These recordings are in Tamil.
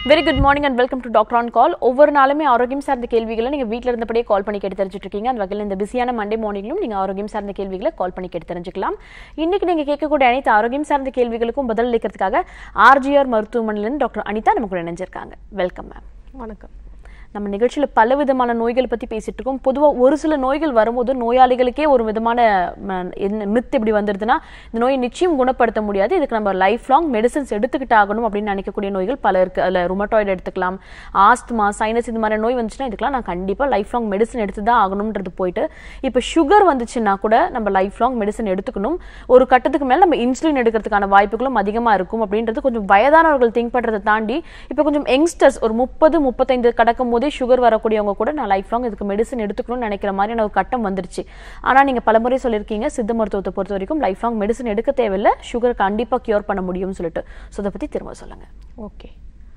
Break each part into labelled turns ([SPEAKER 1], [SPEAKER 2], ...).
[SPEAKER 1] Very good morning and welcome to doctor on call ஒவ்வொரு நாளுமே ஆரோக்கியம் சார்ந்த கேள்விகளை நீங்கள் வீட்டில் இருந்தபடியே கால் பண்ணி கேட்டு தெரிஞ்சுட்டு இருக்கீங்க அந்த வகையில் இந்த பிஸியான மண்டே மார்னிங்லும் நீங்கள் ஆரோக்கியம் சார்ந்த கேள்விகளை கால் பண்ணி கேட்டு தெரிஞ்சுக்கலாம் இன்னைக்கு நீங்கள் கேட்கக்கூடிய அனைத்து ஆரோக்கியம் சார்ந்த கேள்விகளுக்கும் பதில் அளிக்கிறதுக்காக ஆர்ஜிஆர் மருத்துவமனையிலிருந்து டாக்டர் அனிதா நமக்கு இணைஞ்சிருக்காங்க வெல்கம் மேம்
[SPEAKER 2] வணக்கம்
[SPEAKER 1] நம்ம நிகழ்ச்சியில் பல விதமான நோய்கள் பற்றி பேசிட்டு இருக்கோம் பொதுவாக ஒரு சில நோய்கள் வரும்போது நோயாளிகளுக்கே ஒரு விதமான ம- என்ன மித் இப்படி வந்துடுதுன்னா இந்த நோயை நிச்சயம் குணப்படுத்த முடியாது இதுக்கு நம்ம லைஃப் லாங் மெடிசன்ஸ் எடுத்துக்கிட்டு ஆகணும் அப்படின்னு நினைக்கக்கூடிய நோய்கள் பல இருக்கு அதில் ருமட்டாய்டு எடுத்துக்கலாம் ஆஸ்துமா சைனஸ் இந்த மாதிரி நோய் வந்துச்சுன்னா இதுக்கெல்லாம் நான் கண்டிப்பாக லைஃப் லாங் மெடிசன் எடுத்து தான் ஆகணுன்றது போயிட்டு இப்போ சுகர் வந்துச்சுன்னா கூட நம்ம லைஃப் லாங் மெடிசன் எடுத்துக்கணும் ஒரு கட்டத்துக்கு மேலே நம்ம இன்சுலின் எடுக்கிறதுக்கான வாய்ப்புகளும் அதிகமாக இருக்கும் அப்படின்றது கொஞ்சம் வயதானவர்கள் திங்க் பண்ணுறதை தாண்டி இப்போ கொஞ்சம் யங்ஸ்டர்ஸ் ஒரு முப்பது முப்பத்தைந்து கடக்கும் போதே சுகர் வரக்கூடியவங்க கூட நான் லைஃப் லாங் இதுக்கு மெடிசன் எடுத்துக்கணும்னு நினைக்கிற மாதிரியான ஒரு கட்டம் வந்துருச்சு ஆனால் நீங்கள் பலமுறை சொல்லியிருக்கீங்க சித்த மருத்துவத்தை பொறுத்த வரைக்கும் லைஃப் லாங் மெடிசன் எடுக்க தேவையில்லை சுகர் கண்டிப்பாக கியூர் பண்ண முடியும்னு சொல்லிட்டு ஸோ அதை பற்றி திரும்ப சொல்லுங்கள்
[SPEAKER 2] ஓகே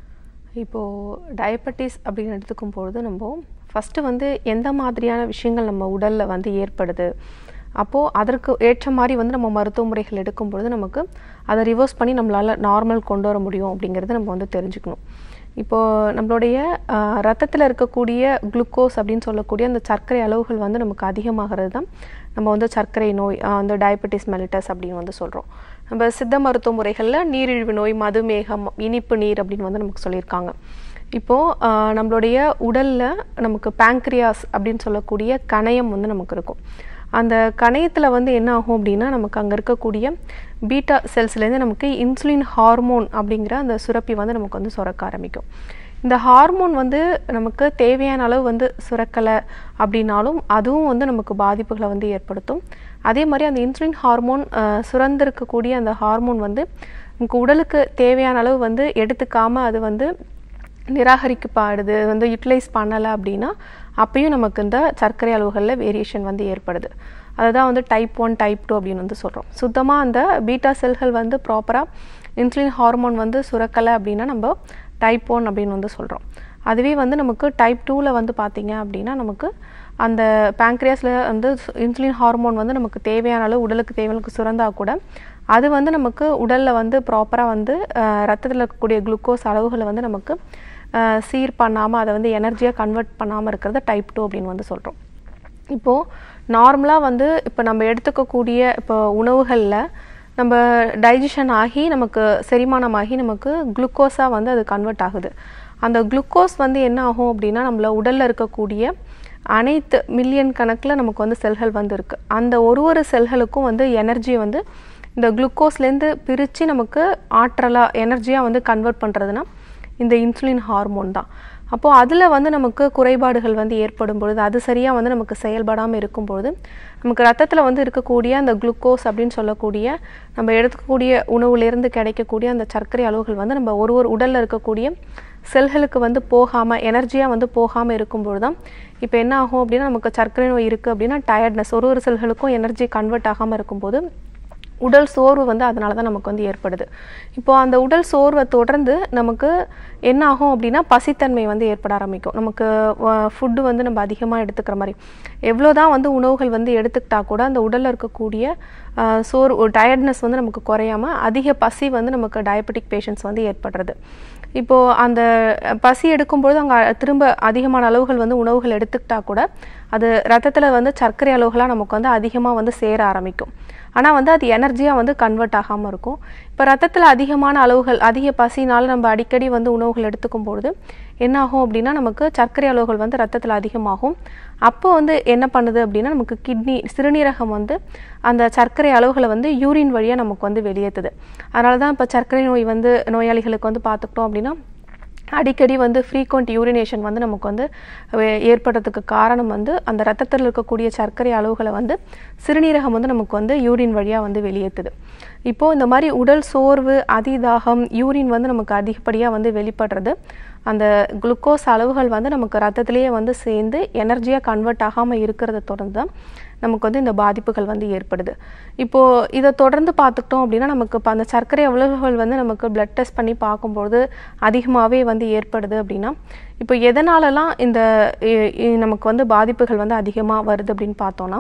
[SPEAKER 2] இப்போது டயபெட்டிஸ் அப்படின்னு எடுத்துக்கும் பொழுது நம்ம ஃபஸ்ட்டு வந்து எந்த மாதிரியான விஷயங்கள் நம்ம உடலில் வந்து ஏற்படுது அப்போது அதற்கு ஏற்ற மாதிரி வந்து நம்ம மருத்துவ முறைகள் எடுக்கும் பொழுது நமக்கு அதை ரிவர்ஸ் பண்ணி நம்மளால் நார்மல் கொண்டு வர முடியும் அப்படிங்கிறத நம்ம வந்து தெரிஞ்சுக்கணும் இப்போது நம்மளுடைய ரத்தத்தில் இருக்கக்கூடிய குளுக்கோஸ் அப்படின்னு சொல்லக்கூடிய அந்த சர்க்கரை அளவுகள் வந்து நமக்கு அதிகமாகிறது தான் நம்ம வந்து சர்க்கரை நோய் ஆஹ் அந்த டயபெட்டிஸ் மெலிட்டஸ் அப்படின்னு வந்து சொல்கிறோம் நம்ம சித்த மருத்துவ முறைகளில் நீரிழிவு நோய் மதுமேகம் இனிப்பு நீர் அப்படின்னு வந்து நமக்கு சொல்லியிருக்காங்க இப்போது நம்மளுடைய உடலில் நமக்கு பேங்க்ரியாஸ் அப்படின்னு சொல்லக்கூடிய கணையம் வந்து நமக்கு இருக்கும் அந்த கணையத்தில் வந்து என்ன ஆகும் அப்படின்னா நமக்கு அங்கே இருக்கக்கூடிய பீட்டா செல்ஸ்லேருந்து நமக்கு இன்சுலின் ஹார்மோன் அப்படிங்கிற அந்த சுரப்பி வந்து நமக்கு வந்து சுரக்க ஆரம்பிக்கும் இந்த ஹார்மோன் வந்து நமக்கு தேவையான அளவு வந்து சுரக்கலை அப்படின்னாலும் அதுவும் வந்து நமக்கு பாதிப்புகளை வந்து ஏற்படுத்தும் அதே மாதிரி அந்த இன்சுலின் ஹார்மோன் அஹ், சுரந்திருக்கக்கூடிய அந்த ஹார்மோன் வந்து நமக்கு உடலுக்கு தேவையான அளவு வந்து எடுத்துக்காம அது வந்து நிராகரிக்கப்படுது வந்து யூட்டிலைஸ் பண்ணலை அப்படின்னா அப்பயும் நமக்கு இந்த சர்க்கரை அளவுகளில் வேரியேஷன் வந்து ஏற்படுது அதுதான் வந்து டைப் ஒன் டைப் டூ அப்படின்னு வந்து சொல்கிறோம் சுத்தமாக அந்த பீட்டா செல்கள் வந்து ப்ராப்பராக இன்சுலின் ஹார்மோன் வந்து சுரக்கலை அப்படின்னா நம்ம டைப் ஒன் அப்படின்னு வந்து சொல்கிறோம் அதுவே வந்து நமக்கு டைப் டூவில் வந்து பார்த்தீங்க அப்படின்னா நமக்கு அந்த பேங்க்ரியாஸில் வந்து இன்சுலின் ஹார்மோன் வந்து நமக்கு தேவையான அளவு உடலுக்கு தேவையான சுரந்தா கூட அது வந்து நமக்கு உடலில் வந்து ப்ராப்பராக வந்து ரத்தத்தில் இருக்கக்கூடிய குளுக்கோஸ் அளவுகளை வந்து நமக்கு அஹ், சீர் பண்ணாமல் அதை வந்து எனர்ஜியாக கன்வெர்ட் பண்ணாமல் இருக்கிறத டைப் டூ அப்படின்னு வந்து சொல்கிறோம் இப்போது நார்மலாக வந்து இப்போ நம்ம எடுத்துக்கக்கூடிய இப்போ உணவுகளில் நம்ம டைஜஷன் ஆகி நமக்கு செரிமானமாகி நமக்கு குளுக்கோஸாக வந்து அது கன்வெர்ட் ஆகுது அந்த குளுக்கோஸ் வந்து என்ன ஆகும் அப்படின்னா நம்மள உடலில் இருக்கக்கூடிய அனைத்து மில்லியன் கணக்கில் நமக்கு வந்து செல்கள் வந்து இருக்குது அந்த ஒரு ஒரு செல்களுக்கும் வந்து எனர்ஜி வந்து இந்த குளுக்கோஸ்லேருந்து பிரித்து நமக்கு ஆற்றலாக எனர்ஜியாக வந்து கன்வெர்ட் பண்ணுறதுனா இந்த இன்சுலின் ஹார்மோன் தான் அப்போது அதில் வந்து நமக்கு குறைபாடுகள் வந்து ஏற்படும் பொழுது அது சரியாக வந்து நமக்கு செயல்படாமல் இருக்கும் பொழுது நமக்கு ரத்தத்தில் வந்து இருக்கக்கூடிய அந்த குளுக்கோஸ் அப்படின்னு சொல்லக்கூடிய நம்ம எடுக்கக்கூடிய உணவுலேருந்து கிடைக்கக்கூடிய அந்த சர்க்கரை அளவுகள் வந்து நம்ம ஒரு ஒரு உடலில் இருக்கக்கூடிய செல்களுக்கு வந்து போகாமல் எனர்ஜியாக வந்து போகாமல் இருக்கும்பொழுது தான் இப்போ என்ன ஆகும் அப்படின்னா நமக்கு சர்க்கரை நோய் இருக்குது அப்படின்னா டயர்ட்னஸ் ஒரு ஒரு செல்களுக்கும் எனர்ஜி கன்வெர்ட் ஆகாமல் இருக்கும்போது உடல் சோர்வு வந்து அதனால தான் நமக்கு வந்து ஏற்படுது இப்போ அந்த உடல் சோர்வை தொடர்ந்து நமக்கு என்ன ஆகும் அப்படின்னா பசித்தன்மை வந்து ஏற்பட ஆரம்பிக்கும் நமக்கு ஃபுட்டு வந்து நம்ம அதிகமாக எடுத்துக்கிற மாதிரி எவ்வளோ தான் வந்து உணவுகள் வந்து எடுத்துக்கிட்டா கூட அந்த உடலில் இருக்கக்கூடிய அஹ், சோர் டயர்ட்னஸ் வந்து நமக்கு குறையாம அதிக பசி வந்து நமக்கு டயபெட்டிக் பேஷண்ட்ஸ் வந்து ஏற்படுறது இப்போது அந்த பசி எடுக்கும்பொழுது அங்கே திரும்ப அதிகமான அளவுகள் வந்து உணவுகள் எடுத்துக்கிட்டா கூட அது ரத்தத்தில் வந்து சர்க்கரை அளவுகளாக நமக்கு வந்து அதிகமாக வந்து சேர ஆரம்பிக்கும் ஆனால் வந்து அது எனர்ஜியாக வந்து கன்வெர்ட் ஆகாமல் இருக்கும் இப்போ ரத்தத்தில் அதிகமான அளவுகள் அதிக பசினால நம்ம அடிக்கடி வந்து உணவுகள் எடுத்துக்கும் பொழுது என்ன ஆகும் அப்படின்னா நமக்கு சர்க்கரை அளவுகள் வந்து ரத்தத்தில் அதிகமாகும் அப்போ வந்து என்ன பண்ணுது அப்படின்னா நமக்கு கிட்னி சிறுநீரகம் வந்து அந்த சர்க்கரை அளவுகளை வந்து யூரின் வழியாக நமக்கு வந்து வெளியேற்றுது அதனால தான் இப்போ சர்க்கரை நோய் வந்து நோயாளிகளுக்கு வந்து பார்த்துக்கிட்டோம் அப்படின்னா அடிக்கடி வந்து ஃப்ரீக்வெண்ட் யூரினேஷன் வந்து நமக்கு வந்து வே- ஏற்படுறதுக்கு காரணம் வந்து அந்த ரத்தத்தில் இருக்கக்கூடிய சர்க்கரை அளவுகளை வந்து சிறுநீரகம் வந்து நமக்கு வந்து யூரின் வழியாக வந்து வெளியேற்றுது இப்போது இந்த மாதிரி உடல் சோர்வு அதிதாகம் யூரின் வந்து நமக்கு அதிகப்படியாக வந்து வெளிப்படுறது அந்த குளுக்கோஸ் அளவுகள் வந்து நமக்கு ரத்தத்திலேயே வந்து சேர்ந்து எனர்ஜியாக கன்வெர்ட் ஆகாமல் இருக்கிறத தொடர்ந்து தான் நமக்கு வந்து இந்த பாதிப்புகள் வந்து ஏற்படுது இப்போது இதை தொடர்ந்து பார்த்துக்கிட்டோம் அப்படின்னா நமக்கு இப்போ அந்த சர்க்கரை அளவுகள் வந்து நமக்கு பிளட் டெஸ்ட் பண்ணி பார்க்கும்போது அதிகமாகவே வந்து ஏற்படுது அப்படின்னா இப்போ எதனாலலாம் இந்த இ- இ- நமக்கு வந்து பாதிப்புகள் வந்து அதிகமாக வருது அப்படின்னு பார்த்தோன்னா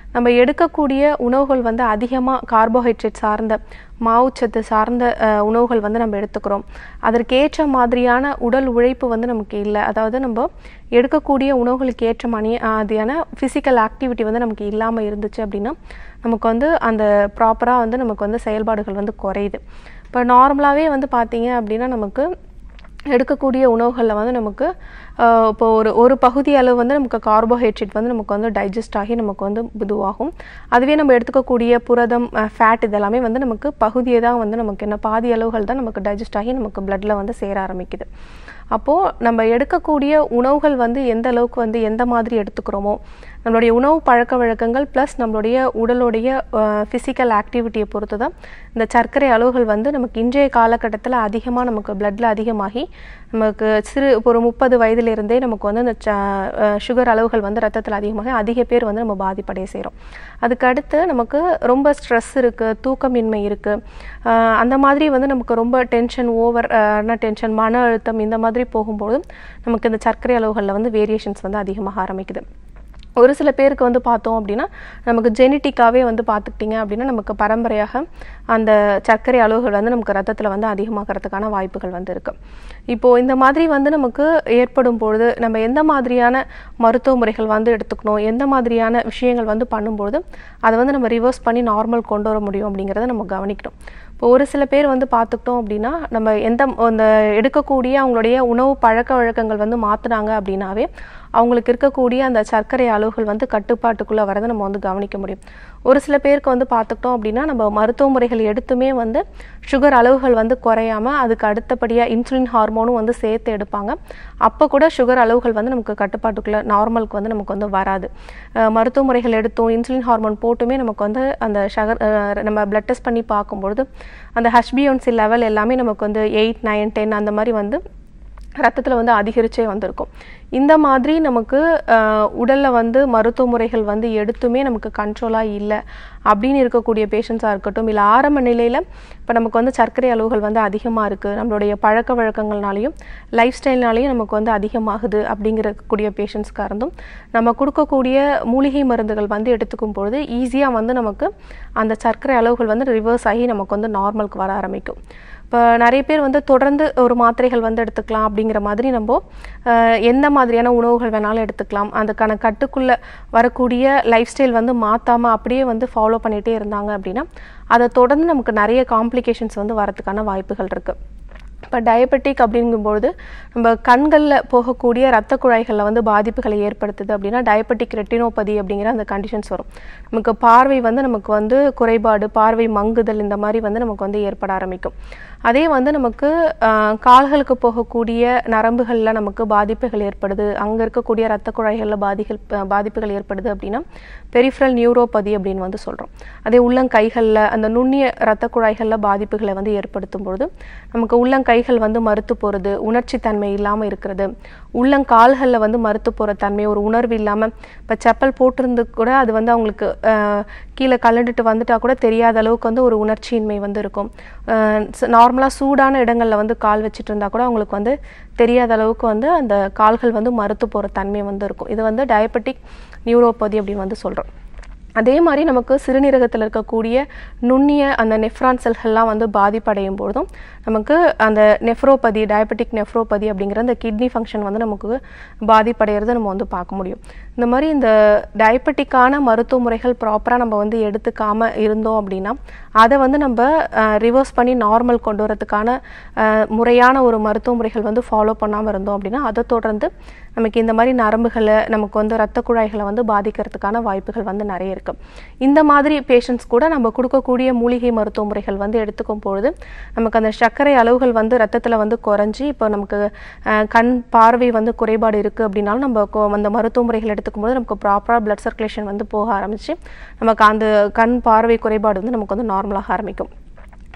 [SPEAKER 2] நம்ம எடுக்கக்கூடிய உணவுகள் வந்து அதிகமாக கார்போஹைட்ரேட் சார்ந்த மாவுச்சத்து சார்ந்த அஹ், உணவுகள் வந்து நம்ம எடுத்துக்கிறோம் அதற்கேற்ற மாதிரியான உடல் உழைப்பு வந்து நமக்கு இல்லை அதாவது நம்ம எடுக்கக்கூடிய உணவுகளுக்கு ஏற்ற மணி மாதிரியான ஃபிசிக்கல் ஆக்டிவிட்டி வந்து நமக்கு இல்லாமல் இருந்துச்சு அப்படின்னா நமக்கு வந்து அந்த ப்ராப்பராக வந்து நமக்கு வந்து செயல்பாடுகள் வந்து குறையுது இப்போ நார்மலாகவே வந்து பார்த்தீங்க அப்படின்னா நமக்கு எடுக்கக்கூடிய உணவுகளில் வந்து நமக்கு ஆஹ், இப்போ ஒரு ஒரு பகுதி அளவு வந்து நமக்கு கார்போஹைட்ரேட் வந்து நமக்கு வந்து டைஜஸ்ட் ஆகி நமக்கு வந்து இதுவாகும் அதுவே நம்ம எடுத்துக்கக்கூடிய புரதம் ஃபேட் இதெல்லாமே வந்து நமக்கு பகுதியை தான் வந்து நமக்கு என்ன பாதி அளவுகள் தான் நமக்கு டைஜஸ்ட் ஆகி நமக்கு பிளட்ல வந்து சேர ஆரம்பிக்குது அப்போது நம்ம எடுக்கக்கூடிய உணவுகள் வந்து எந்த அளவுக்கு வந்து எந்த மாதிரி எடுத்துக்கிறோமோ நம்மளுடைய உணவு பழக்க வழக்கங்கள் ப்ளஸ் நம்மளுடைய உடலுடைய ஃபிசிக்கல் ஆக்டிவிட்டியை பொறுத்து தான் இந்த சர்க்கரை அளவுகள் வந்து நமக்கு இன்றைய காலகட்டத்தில் அதிகமாக நமக்கு பிளட்ல அதிகமாகி நமக்கு சிறு இப்போ ஒரு முப்பது வயதிலிருந்தே நமக்கு வந்து இந்த சுகர் அளவுகள் வந்து ரத்தத்தில் அதிகமாக அதிக பேர் வந்து நம்ம பாதிப்படைய செய்கிறோம் அதுக்கு அடுத்து நமக்கு ரொம்ப ஸ்ட்ரெஸ் இருக்குது தூக்கமின்மை இருக்குது அந்த மாதிரி வந்து நமக்கு ரொம்ப டென்ஷன் ஓவர் டென்ஷன் மன அழுத்தம் இந்த மாதிரி போகும்போது நமக்கு இந்த சர்க்கரை அளவுகளில் வந்து வேரியேஷன்ஸ் வந்து அதிகமாக ஆரம்பிக்குது ஒரு சில பேருக்கு வந்து பார்த்தோம் அப்படின்னா நமக்கு ஜெனட்டிக்காவே வந்து பார்த்துக்கிட்டிங்க அப்படின்னா நமக்கு பரம்பரையாக அந்த சர்க்கரை அளவுகள் வந்து நமக்கு ரத்தத்தில் வந்து அதிகமாகிறதுக்கான வாய்ப்புகள் வந்து இருக்கு இப்போ இந்த மாதிரி வந்து நமக்கு ஏற்படும் பொழுது நம்ம எந்த மாதிரியான மருத்துவ முறைகள் வந்து எடுத்துக்கணும் எந்த மாதிரியான விஷயங்கள் வந்து பண்ணும்பொழுது அதை வந்து நம்ம ரிவர்ஸ் பண்ணி நார்மல் கொண்டு வர முடியும் அப்படிங்கிறத நம்ம கவனிக்கணும் இப்போ ஒரு சில பேர் வந்து பார்த்துக்கிட்டோம் அப்படின்னா நம்ம எந்த அந்த எடுக்கக்கூடிய அவங்களுடைய உணவு பழக்க வழக்கங்கள் வந்து மாற்றுனாங்க அப்படின்னாவே அவங்களுக்கு இருக்கக்கூடிய அந்த சர்க்கரை அளவுகள் வந்து கட்டுப்பாட்டுக்குள்ளே வரதை நம்ம வந்து கவனிக்க முடியும் ஒரு சில பேருக்கு வந்து பார்த்துக்கிட்டோம் அப்படின்னா நம்ம மருத்துவ முறைகள் எடுத்துமே வந்து சுகர் அளவுகள் வந்து குறையாம அதுக்கு அடுத்தபடியாக இன்சுலின் ஹார்மோனும் வந்து சேர்த்து எடுப்பாங்க அப்போ கூட சுகர் அளவுகள் வந்து நமக்கு கட்டுப்பாட்டுக்குள்ளே நார்மலுக்கு வந்து நமக்கு வந்து வராது அஹ் மருத்துவ முறைகள் எடுத்தோம் இன்சுலின் ஹார்மோன் போட்டுமே நமக்கு வந்து அந்த ஷகர் அஹ் நம்ம பிளட் டெஸ்ட் பண்ணி பார்க்கும்பொழுது அந்த ஹெச்பிஒன்சி லெவல் எல்லாமே நமக்கு வந்து எயிட் நைன் டென் அந்த மாதிரி வந்து ரத்தத்தில் வந்து அதிகரிச்சே வந்திருக்கும் இந்த மாதிரி நமக்கு உடலில் வந்து மருத்துவ முறைகள் வந்து எடுத்துமே நமக்கு கண்ட்ரோலாக இல்லை அப்படின்னு இருக்கக்கூடிய பேஷண்ட்ஸாக இருக்கட்டும் இல்லை ஆரம்ப நிலையில் இப்போ நமக்கு வந்து சர்க்கரை அளவுகள் வந்து அதிகமாக இருக்குது நம்மளுடைய பழக்க வழக்கங்கள்னாலையும் லைஃப் ஸ்டைல்னாலையும் நமக்கு வந்து அதிகமாகுது அப்படிங்கிறக்கூடிய பேஷண்ட்ஸ்க்காக இருந்தும் நம்ம கொடுக்கக்கூடிய மூலிகை மருந்துகள் வந்து எடுத்துக்கும் பொழுது ஈஸியாக வந்து நமக்கு அந்த சர்க்கரை அளவுகள் வந்து ரிவர்ஸ் ஆகி நமக்கு வந்து நார்மலுக்கு வர ஆரம்பிக்கும் இப்போ நிறைய பேர் வந்து தொடர்ந்து ஒரு மாத்திரைகள் வந்து எடுத்துக்கலாம் அப்படிங்கிற மாதிரி நம்ம அஹ், எந்த மாதிரியான உணவுகள் வேணாலும் எடுத்துக்கலாம் அதுக்கான கட்டுக்குள்ளே வரக்கூடிய லைஃப் ஸ்டைல் வந்து மாற்றாமல் அப்படியே வந்து ஃபாலோ பண்ணிகிட்டே இருந்தாங்க அப்படின்னா அதை தொடர்ந்து நமக்கு நிறைய காம்ப்ளிகேஷன்ஸ் வந்து வரதுக்கான வாய்ப்புகள் இருக்குது இப்போ டயபெட்டிக் அப்படிங்கும்பொழுது நம்ம கண்களில் போகக்கூடிய ரத்த குழாய்களில் வந்து பாதிப்புகளை ஏற்படுத்துது அப்படின்னா டயபெட்டிக் ரெட்டினோபதி அப்படிங்கிற அந்த கண்டிஷன்ஸ் வரும் நமக்கு பார்வை வந்து நமக்கு வந்து குறைபாடு பார்வை மங்குதல் இந்த மாதிரி வந்து நமக்கு வந்து ஏற்பட ஆரம்பிக்கும் அதே வந்து நமக்கு ஆஹ், கால்களுக்கு போகக்கூடிய நரம்புகளில் நமக்கு பாதிப்புகள் ஏற்படுது அங்கே இருக்கக்கூடிய ரத்த குழாய்களில் பாதிகள் பாதிப்புகள் ஏற்படுது அப்படின்னா பெரிஃபரல் நியூரோபதி அப்படின்னு வந்து சொல்கிறோம் அதே உள்ளங்கைகளில் அந்த நுண்ணிய ரத்த குழாய்களில் பாதிப்புகளை வந்து ஏற்படுத்தும் பொழுது நமக்கு உள்ளங்கைகள் வந்து மறுத்து போகிறது உணர்ச்சி தன்மை இல்லாமல் இருக்கிறது உள்ளங்கால்களில் வந்து மறுத்து போகிற தன்மை ஒரு உணர்வு இல்லாமல் இப்போ செப்பல் போட்டிருந்து கூட அது வந்து அவங்களுக்கு ஆஹ், கீழே கலண்டுட்டு வந்துட்டா கூட தெரியாத அளவுக்கு வந்து ஒரு உணர்ச்சியின்மை வந்து இருக்கும் நார்மலாக சூடான இடங்களில் வந்து கால் வச்சுட்டு இருந்தால் கூட அவங்களுக்கு வந்து தெரியாத அளவுக்கு வந்து அந்த கால்கள் வந்து மறுத்து போகிற தன்மை வந்து இருக்கும் இது வந்து டயபெட்டிக் நியூரோபதி அப்படின்னு வந்து சொல்கிறோம் அதே மாதிரி நமக்கு சிறுநீரகத்தில் இருக்கக்கூடிய நுண்ணிய அந்த நெஃப்ரான் செல்கள்லாம் வந்து பாதிப்படையும் பொழுதும் நமக்கு அந்த நெஃப்ரோபதி டயபெட்டிக் நெஃப்ரோபதி அப்படிங்கிற அந்த கிட்னி ஃபங்க்ஷன் வந்து நமக்கு பாதிப்படைகிறத நம்ம வந்து பார்க்க முடியும் இந்த மாதிரி இந்த டயபெட்டிக்கான மருத்துவ முறைகள் ப்ராப்பராக நம்ம வந்து எடுத்துக்காம இருந்தோம் அப்படின்னா அதை வந்து நம்ம ரிவர்ஸ் பண்ணி நார்மல் கொண்டு வரதுக்கான அஹ், முறையான ஒரு மருத்துவ முறைகள் வந்து ஃபாலோ பண்ணாமல் இருந்தோம் அப்படின்னா அதை தொடர்ந்து நமக்கு இந்த மாதிரி நரம்புகளை நமக்கு வந்து ரத்த குழாய்களை வந்து பாதிக்கிறதுக்கான வாய்ப்புகள் வந்து நிறைய இருக்கு இந்த மாதிரி பேஷண்ட்ஸ் கூட நம்ம கொடுக்கக்கூடிய மூலிகை மருத்துவ முறைகள் வந்து எடுத்துக்கும் பொழுது நமக்கு அந்த சர்க்கரை அளவுகள் வந்து ரத்தத்தில் வந்து குறைஞ்சி இப்போ நமக்கு அஹ், கண் பார்வை வந்து குறைபாடு இருக்குது அப்படின்னாலும் நம்ம கொ- அந்த மருத்துவ முறைகள் எடுத்துக்கும் போது நமக்கு ப்ராப்பராக பிளட் சர்க்குலேஷன் வந்து போக ஆரம்பிச்சு நமக்கு அந்த கண் பார்வை குறைபாடு வந்து நமக்கு வந்து நார்மலாக ஆரம்பிக்கும்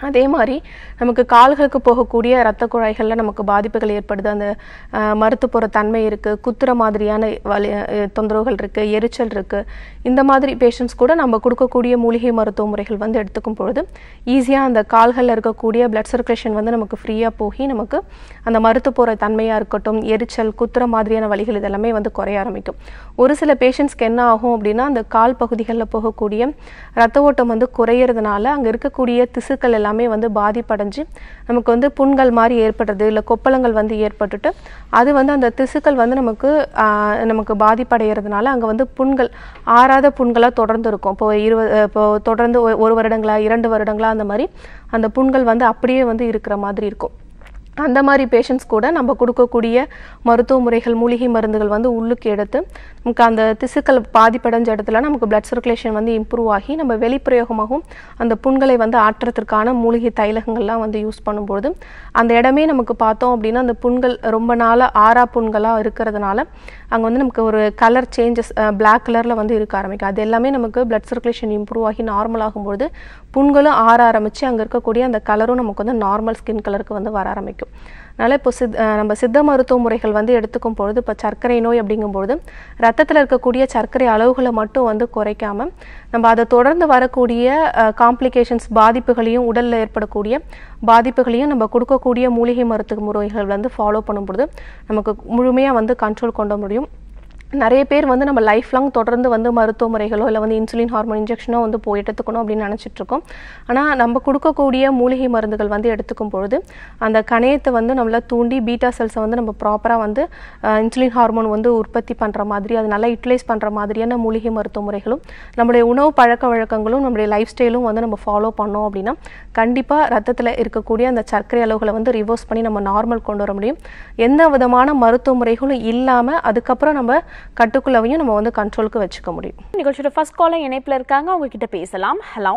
[SPEAKER 2] அதே மாதிரி நமக்கு கால்களுக்கு போகக்கூடிய இரத்த குழாய்களில் நமக்கு பாதிப்புகள் ஏற்படுது அந்த அஹ், மருத்து போகிற தன்மை இருக்குது குத்துற மாதிரியான வலி அஹ், தொந்தரவுகள் இருக்குது எரிச்சல் இருக்குது இந்த மாதிரி பேஷண்ட்ஸ் கூட நம்ம கொடுக்கக்கூடிய மூலிகை மருத்துவ முறைகள் வந்து எடுத்துக்கும் பொழுது ஈஸியாக அந்த கால்களில் இருக்கக்கூடிய பிளட் சர்க்குலேஷன் வந்து நமக்கு ஃப்ரீயாக போகி நமக்கு அந்த மருத்து போகிற தன்மையாக இருக்கட்டும் எரிச்சல் குத்துற மாதிரியான வலிகள் இதெல்லாமே வந்து குறைய ஆரம்பிக்கும் ஒரு சில பேஷண்ட்ஸ்க்கு என்ன ஆகும் அப்படின்னா அந்த கால் பகுதிகளில் போகக்கூடிய ரத்த ஓட்டம் வந்து குறையிறதுனால அங்கே இருக்கக்கூடிய திசுக்கள் எல்லாமே வந்து பாதிப்படைஞ்சு நமக்கு வந்து புண்கள் மாதிரி ஏற்படுறது இல்லை கொப்பளங்கள் வந்து ஏற்பட்டுட்டு அது வந்து அந்த திசுக்கள் வந்து நமக்கு ஆஹ், நமக்கு பாதிப்படைகிறதுனால அங்கே வந்து புண்கள் ஆறாத புண்களாக தொடர்ந்து இருக்கும் இப்போ இருபது இப்போ தொடர்ந்து ஒ- ஒரு வருடங்களா இரண்டு வருடங்களா அந்த மாதிரி அந்த புண்கள் வந்து அப்படியே வந்து இருக்கிற மாதிரி இருக்கும் அந்த மாதிரி பேஷண்ட்ஸ் கூட நம்ம கொடுக்கக்கூடிய மருத்துவ முறைகள் மூலிகை மருந்துகள் வந்து உள்ளுக்கு எடுத்து நமக்கு அந்த திசுக்கள் பாதிப்படைஞ்ச இடத்துல நமக்கு பிளட் சர்க்குலேஷன் வந்து இம்ப்ரூவ் ஆகி நம்ம வெளிப்பிரயோகமாகவும் அந்த புண்களை வந்து ஆற்றுறதுக்கான மூலிகை தைலகங்கள்லாம் வந்து யூஸ் பண்ணும்பொழுது அந்த இடமே நமக்கு பார்த்தோம் அப்படின்னா அந்த புண்கள் ரொம்ப நாளாக ஆறா புண்களாக இருக்கிறதுனால அங்கே வந்து நமக்கு ஒரு கலர் சேஞ்சஸ் பிளாக் கலரில் வந்து இருக்க ஆரம்பிக்கும் அது எல்லாமே நமக்கு பிளட் சர்க்குலேஷன் இம்ப்ரூவ் ஆகி நார்மல் ஆகும்பொழுது புண்களும் ஆற ஆரம்பித்து அங்கே இருக்கக்கூடிய அந்த கலரும் நமக்கு வந்து நார்மல் ஸ்கின் கலருக்கு வந்து வர ஆரம்பிக்கும் அதனால் இப்போ சித் அஹ் நம்ம சித்த மருத்துவ முறைகள் வந்து எடுத்துக்கும் பொழுது இப்போ சர்க்கரை நோய் அப்படிங்கும்பொழுது ரத்தத்தில் இருக்கக்கூடிய சர்க்கரை அளவுகளை மட்டும் வந்து குறைக்காம நம்ம அதை தொடர்ந்து வரக்கூடிய காம்ப்ளிகேஷன்ஸ் பாதிப்புகளையும் உடலில் ஏற்படக்கூடிய பாதிப்புகளையும் நம்ம கொடுக்கக்கூடிய மூலிகை மருத்துவ முறைகள் வந்து ஃபாலோ பண்ணும்பொழுது நமக்கு முழுமையாக வந்து கண்ட்ரோல் கொண்டு முடியும் நிறைய பேர் வந்து நம்ம லைஃப் லாங் தொடர்ந்து வந்து மருத்துவ முறைகளோ இல்லை வந்து இன்சுலின் ஹார்மோன் இன்ஜெக்ஷனோ வந்து போய் எடுத்துக்கணும் அப்படின்னு நினச்சிட்டு இருக்கோம் ஆனால் நம்ம கொடுக்கக்கூடிய மூலிகை மருந்துகள் வந்து எடுத்துக்கும் பொழுது அந்த கணையத்தை வந்து நம்மள தூண்டி பீட்டா செல்ஸை வந்து நம்ம ப்ராப்பராக வந்து இன்சுலின் ஹார்மோன் வந்து உற்பத்தி பண்ணுற மாதிரி அது நல்லா யூட்டிலைஸ் பண்ணுற மாதிரியான மூலிகை மருத்துவ முறைகளும் நம்மளுடைய உணவு பழக்க வழக்கங்களும் நம்மளுடைய லைஃப் ஸ்டைலும் வந்து நம்ம ஃபாலோ பண்ணோம் அப்படின்னா கண்டிப்பாக ரத்தத்தில் இருக்கக்கூடிய அந்த சர்க்கரை அளவுகளை வந்து ரிவர்ஸ் பண்ணி நம்ம நார்மல் கொண்டு வர முடியும் எந்த விதமான மருத்துவ முறைகளும் இல்லாமல் அதுக்கப்புறம் நம்ம கட்டுக்குள்ளவையும் நம்ம வந்து கண்ட்ரோலுக்கு வச்சுக்க முடியும்
[SPEAKER 1] நிகழ்ச்சியோட ஃபர்ஸ்ட் காலர் இணைப்புல இருக்காங்க அவங்க கிட்ட பேசலாம் ஹலோ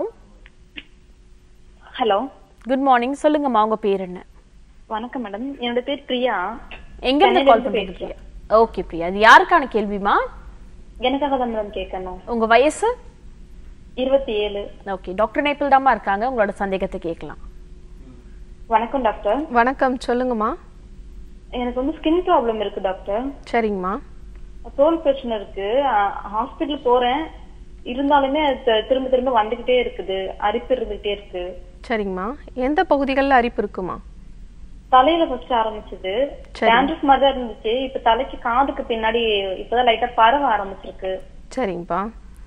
[SPEAKER 3] ஹலோ
[SPEAKER 1] குட் மார்னிங் சொல்லுங்கம்மா உங்க பேர் என்ன
[SPEAKER 3] வணக்கம் மேடம் என்னோட பேர் பிரியா
[SPEAKER 1] எங்க இருந்து
[SPEAKER 3] சென்னையில
[SPEAKER 1] கால்
[SPEAKER 3] இருந்து
[SPEAKER 1] பண்றீங்க பிரியா ஓகே பிரியா இது யாருக்கான கேள்விமா
[SPEAKER 3] எனக்காக தான் மேடம் கேட்கணும்
[SPEAKER 1] உங்க வயசு
[SPEAKER 3] இருபத்தி ஏழு
[SPEAKER 1] ஓகே டாக்டர் இணைப்பில் தாம்மா இருக்காங்க உங்களோட சந்தேகத்தை கேட்கலாம்
[SPEAKER 3] வணக்கம் டாக்டர்
[SPEAKER 2] வணக்கம் சொல்லுங்கம்மா
[SPEAKER 3] எனக்கு வந்து ஸ்கின் ப்ராப்ளம் இருக்கு டாக்டர்
[SPEAKER 2] சரிங்கம்மா
[SPEAKER 3] தோல் பிரச்சனை இருக்கு ஹாஸ்பிட்டல் போறேன் இருந்தாலுமே அது த- திரும்ப திரும்ப வந்துகிட்டே இருக்குது அரிப்பு இருந்துகிட்டே இருக்கு
[SPEAKER 2] சரிங்கம்மா எந்த பகுதிகளில் அரிப்பு இருக்குமா
[SPEAKER 3] தலையில ஃபர்ஸ்ட் ஆரம்பிச்சது
[SPEAKER 2] சரி.
[SPEAKER 3] டேண்ட்ரஸ் மாதிரி தான் இருந்துச்சு இப்ப தலைக்கு காதுக்கு பின்னாடி இப்பதான் லைட்டா பரவ ஆரம்பிச்சிருக்கு
[SPEAKER 2] சரிங்கப்பா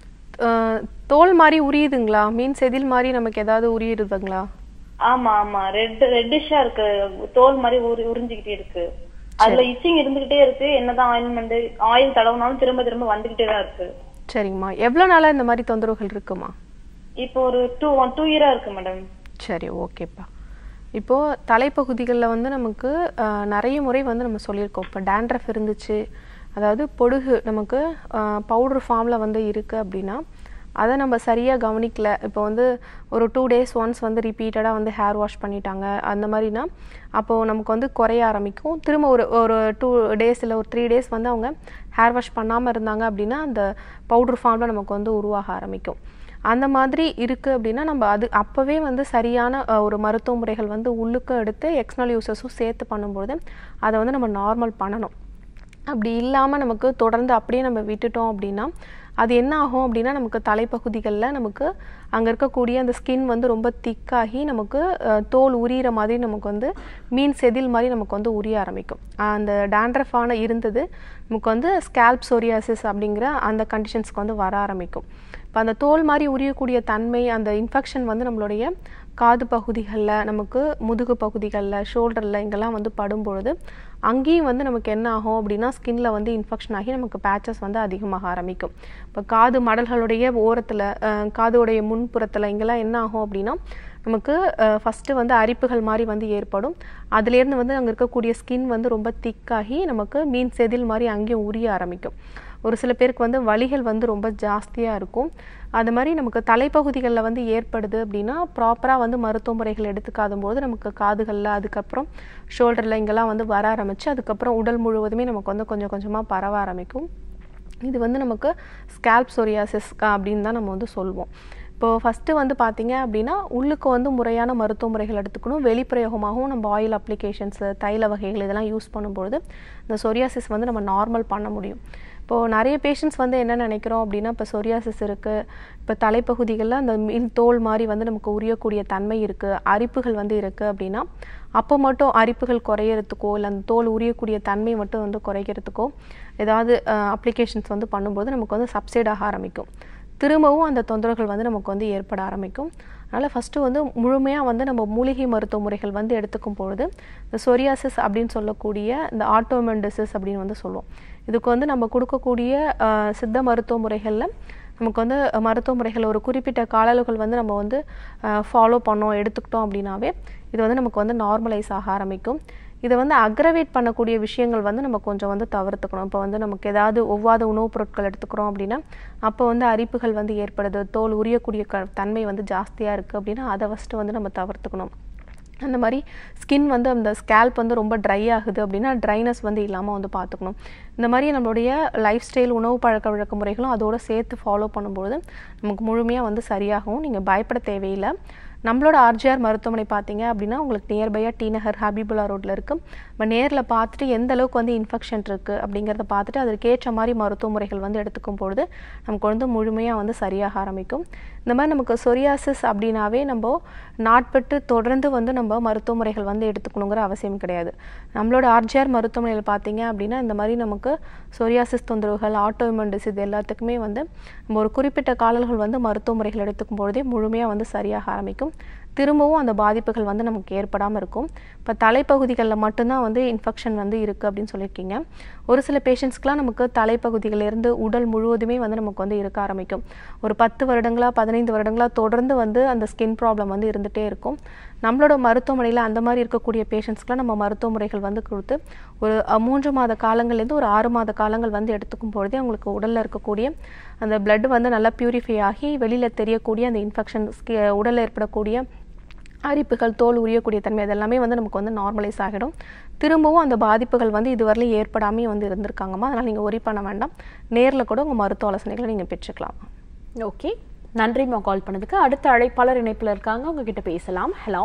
[SPEAKER 2] அஹ், தோல் மாதிரி உரியுதுங்களா மீன் செதில் மாதிரி நமக்கு ஏதாவது உரியுதுங்களா
[SPEAKER 3] ஆமா ஆமா ரெட் ரெட்டிஷா இருக்கு தோல் மாதிரி உரி உறிஞ்சிக்கிட்டே இருக்கு அதுல இச்சிங் இருந்துகிட்டே இருக்கு என்னதான் ஆயில்மெண்ட் ஆயில் தடவுனாலும் திரும்ப திரும்ப வந்துகிட்டே தான் இருக்கு
[SPEAKER 2] சரிங்கம்மா எவ்வளோ நாளாக இந்த மாதிரி தொந்தரவுகள் இருக்குமா
[SPEAKER 3] இப்போ ஒரு டூ ஒன் டூ இயரா இருக்கு மேடம்
[SPEAKER 2] சரி ஓகேப்பா இப்போது தலைப்பகுதிகளில் வந்து நமக்கு அஹ், நிறைய முறை வந்து நம்ம சொல்லியிருக்கோம் இப்போ டேண்ட்ரஃப் இருந்துச்சு அதாவது பொடுகு நமக்கு பவுடர் ஃபார்மில் வந்து இருக்குது அப்படின்னா அதை நம்ம சரியாக கவனிக்கல இப்போ வந்து ஒரு டூ டேஸ் ஒன்ஸ் வந்து ரிப்பீட்டடாக வந்து ஹேர் வாஷ் பண்ணிட்டாங்க அந்த மாதிரினா அப்போது நமக்கு வந்து குறைய ஆரம்பிக்கும் திரும்ப ஒரு ஒரு டூ டேஸ் இல்லை ஒரு த்ரீ டேஸ் வந்து அவங்க ஹேர் வாஷ் பண்ணாமல் இருந்தாங்க அப்படின்னா அந்த பவுடர் ஃபார்மில் நமக்கு வந்து உருவாக ஆரம்பிக்கும் அந்த மாதிரி இருக்குது அப்படின்னா நம்ம அது அப்போவே வந்து சரியான அஹ், ஒரு மருத்துவ முறைகள் வந்து உள்ளுக்கும் எடுத்து எக்ஸ்டர்னல் யூசஸும் சேர்த்து பண்ணும்போது அதை வந்து நம்ம நார்மல் பண்ணணும் அப்படி இல்லாமல் நமக்கு தொடர்ந்து அப்படியே நம்ம விட்டுட்டோம் அப்படின்னா அது என்ன ஆகும் அப்படின்னா நமக்கு தலைப்பகுதிகளில் நமக்கு அங்கே இருக்கக்கூடிய அந்த ஸ்கின் வந்து ரொம்ப திக்காகி நமக்கு அஹ், தோல் உரியிற மாதிரி நமக்கு வந்து மீன் செதில் மாதிரி நமக்கு வந்து உரிய ஆரம்பிக்கும் அந்த டேண்ட்ரஃபான இருந்தது நமக்கு வந்து ஸ்கேல்ப் சொரியாசிஸ் அப்படிங்கிற அந்த கண்டிஷன்ஸ்க்கு வந்து வர ஆரம்பிக்கும் இப்போ அந்த தோல் மாதிரி உரியக்கூடிய தன்மை அந்த இன்ஃபெக்ஷன் வந்து நம்மளுடைய காது பகுதிகளில் நமக்கு முதுகு பகுதிகளில் ஷோல்டரில் இங்கெல்லாம் வந்து படும்பொழுது அங்கேயும் வந்து நமக்கு என்ன ஆகும் அப்படின்னா ஸ்கின்ல வந்து இன்ஃபெக்ஷன் ஆகி நமக்கு பேச்சஸ் வந்து அதிகமாக ஆரம்பிக்கும் இப்போ காது மடல்களுடைய ஓரத்தில் காதுடைய முன்புறத்தில் இங்கெல்லாம் என்ன ஆகும் அப்படின்னா நமக்கு ஃபஸ்ட்டு வந்து அரிப்புகள் மாதிரி வந்து ஏற்படும் அதுலேருந்து வந்து அங்கே இருக்கக்கூடிய ஸ்கின் வந்து ரொம்ப திக்காகி நமக்கு மீன் செதில் மாதிரி அங்கேயும் உரிய ஆரம்பிக்கும் ஒரு சில பேருக்கு வந்து வலிகள் வந்து ரொம்ப ஜாஸ்தியாக இருக்கும் அது மாதிரி நமக்கு தலைப்பகுதிகளில் வந்து ஏற்படுது அப்படின்னா ப்ராப்பராக வந்து மருத்துவ முறைகள் எடுத்துக்காத போது நமக்கு காதுகளில் அதுக்கப்புறம் ஷோல்டரில் இங்கெல்லாம் வந்து வர ஆரம்பிச்சு அதுக்கப்புறம் உடல் முழுவதுமே நமக்கு வந்து கொஞ்சம் கொஞ்சமாக பரவ ஆரம்பிக்கும் இது வந்து நமக்கு ஸ்கேல்ப் சொரியாசிஸ் அப்படின்னு தான் நம்ம வந்து சொல்வோம் இப்போ ஃபஸ்ட்டு வந்து பார்த்தீங்க அப்படின்னா உள்ளுக்கு வந்து முறையான மருத்துவ முறைகள் எடுத்துக்கணும் வெளிப்பிரயோகமாகவும் நம்ம ஆயில் அப்ளிகேஷன்ஸு தைல வகைகள் இதெல்லாம் யூஸ் பண்ணும்பொழுது இந்த சொரியாசிஸ் வந்து நம்ம நார்மல் பண்ண முடியும் இப்போது நிறைய பேஷண்ட்ஸ் வந்து என்ன நினைக்கிறோம் அப்படின்னா இப்போ சொரியாசிஸ் இருக்குது இப்போ தலைப்பகுதிகளில் அந்த மீன் தோல் மாதிரி வந்து நமக்கு உரியக்கூடிய தன்மை இருக்குது அரிப்புகள் வந்து இருக்குது அப்படின்னா அப்போ மட்டும் அரிப்புகள் குறையறதுக்கோ இல்லை அந்த தோல் உரியக்கூடிய தன்மை மட்டும் வந்து குறைக்கிறதுக்கோ ஏதாவது அப்ளிகேஷன்ஸ் வந்து பண்ணும்போது நமக்கு வந்து சப்சைட் ஆக ஆரம்பிக்கும் திரும்பவும் அந்த தொந்தரவுகள் வந்து நமக்கு வந்து ஏற்பட ஆரம்பிக்கும் அதனால் ஃபஸ்ட்டு வந்து முழுமையாக வந்து நம்ம மூலிகை மருத்துவ முறைகள் வந்து எடுத்துக்கும் பொழுது இந்த சொரியாசிஸ் அப்படின்னு சொல்லக்கூடிய இந்த ஆட்டோமன் டிசீஸ் அப்படின்னு வந்து சொல்லுவோம் இதுக்கு வந்து நம்ம கொடுக்கக்கூடிய அஹ், சித்த மருத்துவ முறைகளில் நமக்கு வந்து மருத்துவ முறைகள் ஒரு குறிப்பிட்ட கால அளவுகள் வந்து நம்ம வந்து ஃபாலோ பண்ணோம் எடுத்துக்கிட்டோம் அப்படின்னாவே இது வந்து நமக்கு வந்து நார்மலைஸ் ஆக ஆரம்பிக்கும் இதை வந்து அக்ரவேட் பண்ணக்கூடிய விஷயங்கள் வந்து நம்ம கொஞ்சம் வந்து தவிர்த்துக்கணும் இப்போ வந்து நமக்கு ஏதாவது ஒவ்வாத உணவுப் பொருட்கள் எடுத்துக்கிறோம் அப்படின்னா அப்போ வந்து அரிப்புகள் வந்து ஏற்படுது தோல் உரியக்கூடிய க தன்மை வந்து ஜாஸ்தியாக இருக்குது அப்படின்னா அதை ஃபஸ்ட்டு வந்து நம்ம தவிர்த்துக்கணும் அந்த மாதிரி ஸ்கின் வந்து அந்த ஸ்கேல்ப் வந்து ரொம்ப ட்ரை ஆகுது அப்படின்னா ட்ரைனஸ் வந்து இல்லாமல் வந்து பார்த்துக்கணும் இந்த மாதிரி நம்மளுடைய லைஃப் ஸ்டைல் உணவு பழக்க வழக்க முறைகளும் அதோட சேர்த்து ஃபாலோ பண்ணும்போது நமக்கு முழுமையாக வந்து சரியாகும் நீங்கள் பயப்பட தேவையில்லை நம்மளோட ஆர்ஜிஆர் மருத்துவமனை பார்த்தீங்க அப்படின்னா உங்களுக்கு நியர்பையாக டி நகர் ஹபீபுல்லா ரோட்டில் இருக்குது நம்ம நேரில் பார்த்துட்டு எந்த அளவுக்கு வந்து இன்ஃபெக்ஷன் இருக்குது அப்படிங்கிறத பார்த்துட்டு அதற்கேற்ற மாதிரி மருத்துவ முறைகள் வந்து எடுத்துக்கும் பொழுது நமக்கு வந்து முழுமையாக வந்து சரியாக ஆரம்பிக்கும் இந்த மாதிரி நமக்கு சொரியாசிஸ் அப்படின்னாவே நம்ம நாட்பட்டு தொடர்ந்து வந்து நம்ம மருத்துவ முறைகள் வந்து எடுத்துக்கணுங்கிற அவசியம் கிடையாது நம்மளோட ஆர்ஜிஆர் மருத்துவமனையில் பார்த்தீங்க அப்படின்னா இந்த மாதிரி நமக்கு சொரியாசிஸ் தொந்தரவுகள் ஆட்டோஇமன் டிசீஸ் இது எல்லாத்துக்குமே வந்து நம்ம ஒரு குறிப்பிட்ட காலங்கள் வந்து மருத்துவ முறைகள் எடுத்துக்கும் பொழுதே முழுமையாக வந்து சரியாக ஆரம்பிக்கும் திரும்பவும் அந்த பாதிப்புகள் வந்து நமக்கு ஏற்படாமல் இருக்கும் இப்போ தலைப்பகுதிகளில் மட்டும்தான் வந்து இன்ஃபெக்ஷன் வந்து இருக்குது அப்படின்னு சொல்லியிருக்கீங்க ஒரு சில பேஷண்ட்ஸ்க்குலாம் நமக்கு தலைப்பகுதிகளிலிருந்து உடல் முழுவதுமே வந்து நமக்கு வந்து இருக்க ஆரம்பிக்கும் ஒரு பத்து வருடங்களா பதினைந்து வருடங்களா தொடர்ந்து வந்து அந்த ஸ்கின் ப்ராப்ளம் வந்து இருந்துகிட்டே இருக்கும் நம்மளோட மருத்துவமனையில் அந்த மாதிரி இருக்கக்கூடிய பேஷண்ட்ஸ்க்குலாம் நம்ம மருத்துவ முறைகள் வந்து கொடுத்து ஒரு அஹ், மூன்று மாத காலங்கள்லேருந்து ஒரு ஆறு மாத காலங்கள் வந்து எடுத்துக்கும் பொழுதே அவங்களுக்கு உடலில் இருக்கக்கூடிய அந்த blood வந்து நல்லா பியூரிஃபை ஆகி வெளியில் தெரியக்கூடிய அந்த இன்ஃபெக்ஷன் உடலில் ஏற்படக்கூடிய அரிப்புகள் தோல் உரியக்கூடிய தன்மை அதெல்லாமே வந்து நமக்கு வந்து நார்மலைஸ் ஆகிடும் திரும்பவும் அந்த பாதிப்புகள் வந்து இதுவரையிலும் ஏற்படாமே வந்து இருந்திருக்காங்கம்மா அதனால் நீங்கள் ஒரி பண்ண வேண்டாம் நேரில் கூட உங்கள் மருத்துவ ஆலோசனைகளை நீங்கள் பெற்றுக்கலாம்
[SPEAKER 1] ஓகே நன்றிம்மா கால் பண்ணதுக்கு அடுத்த அழைப்பாளர் இணைப்புல இருக்காங்க உங்ககிட்ட பேசலாம் ஹலோ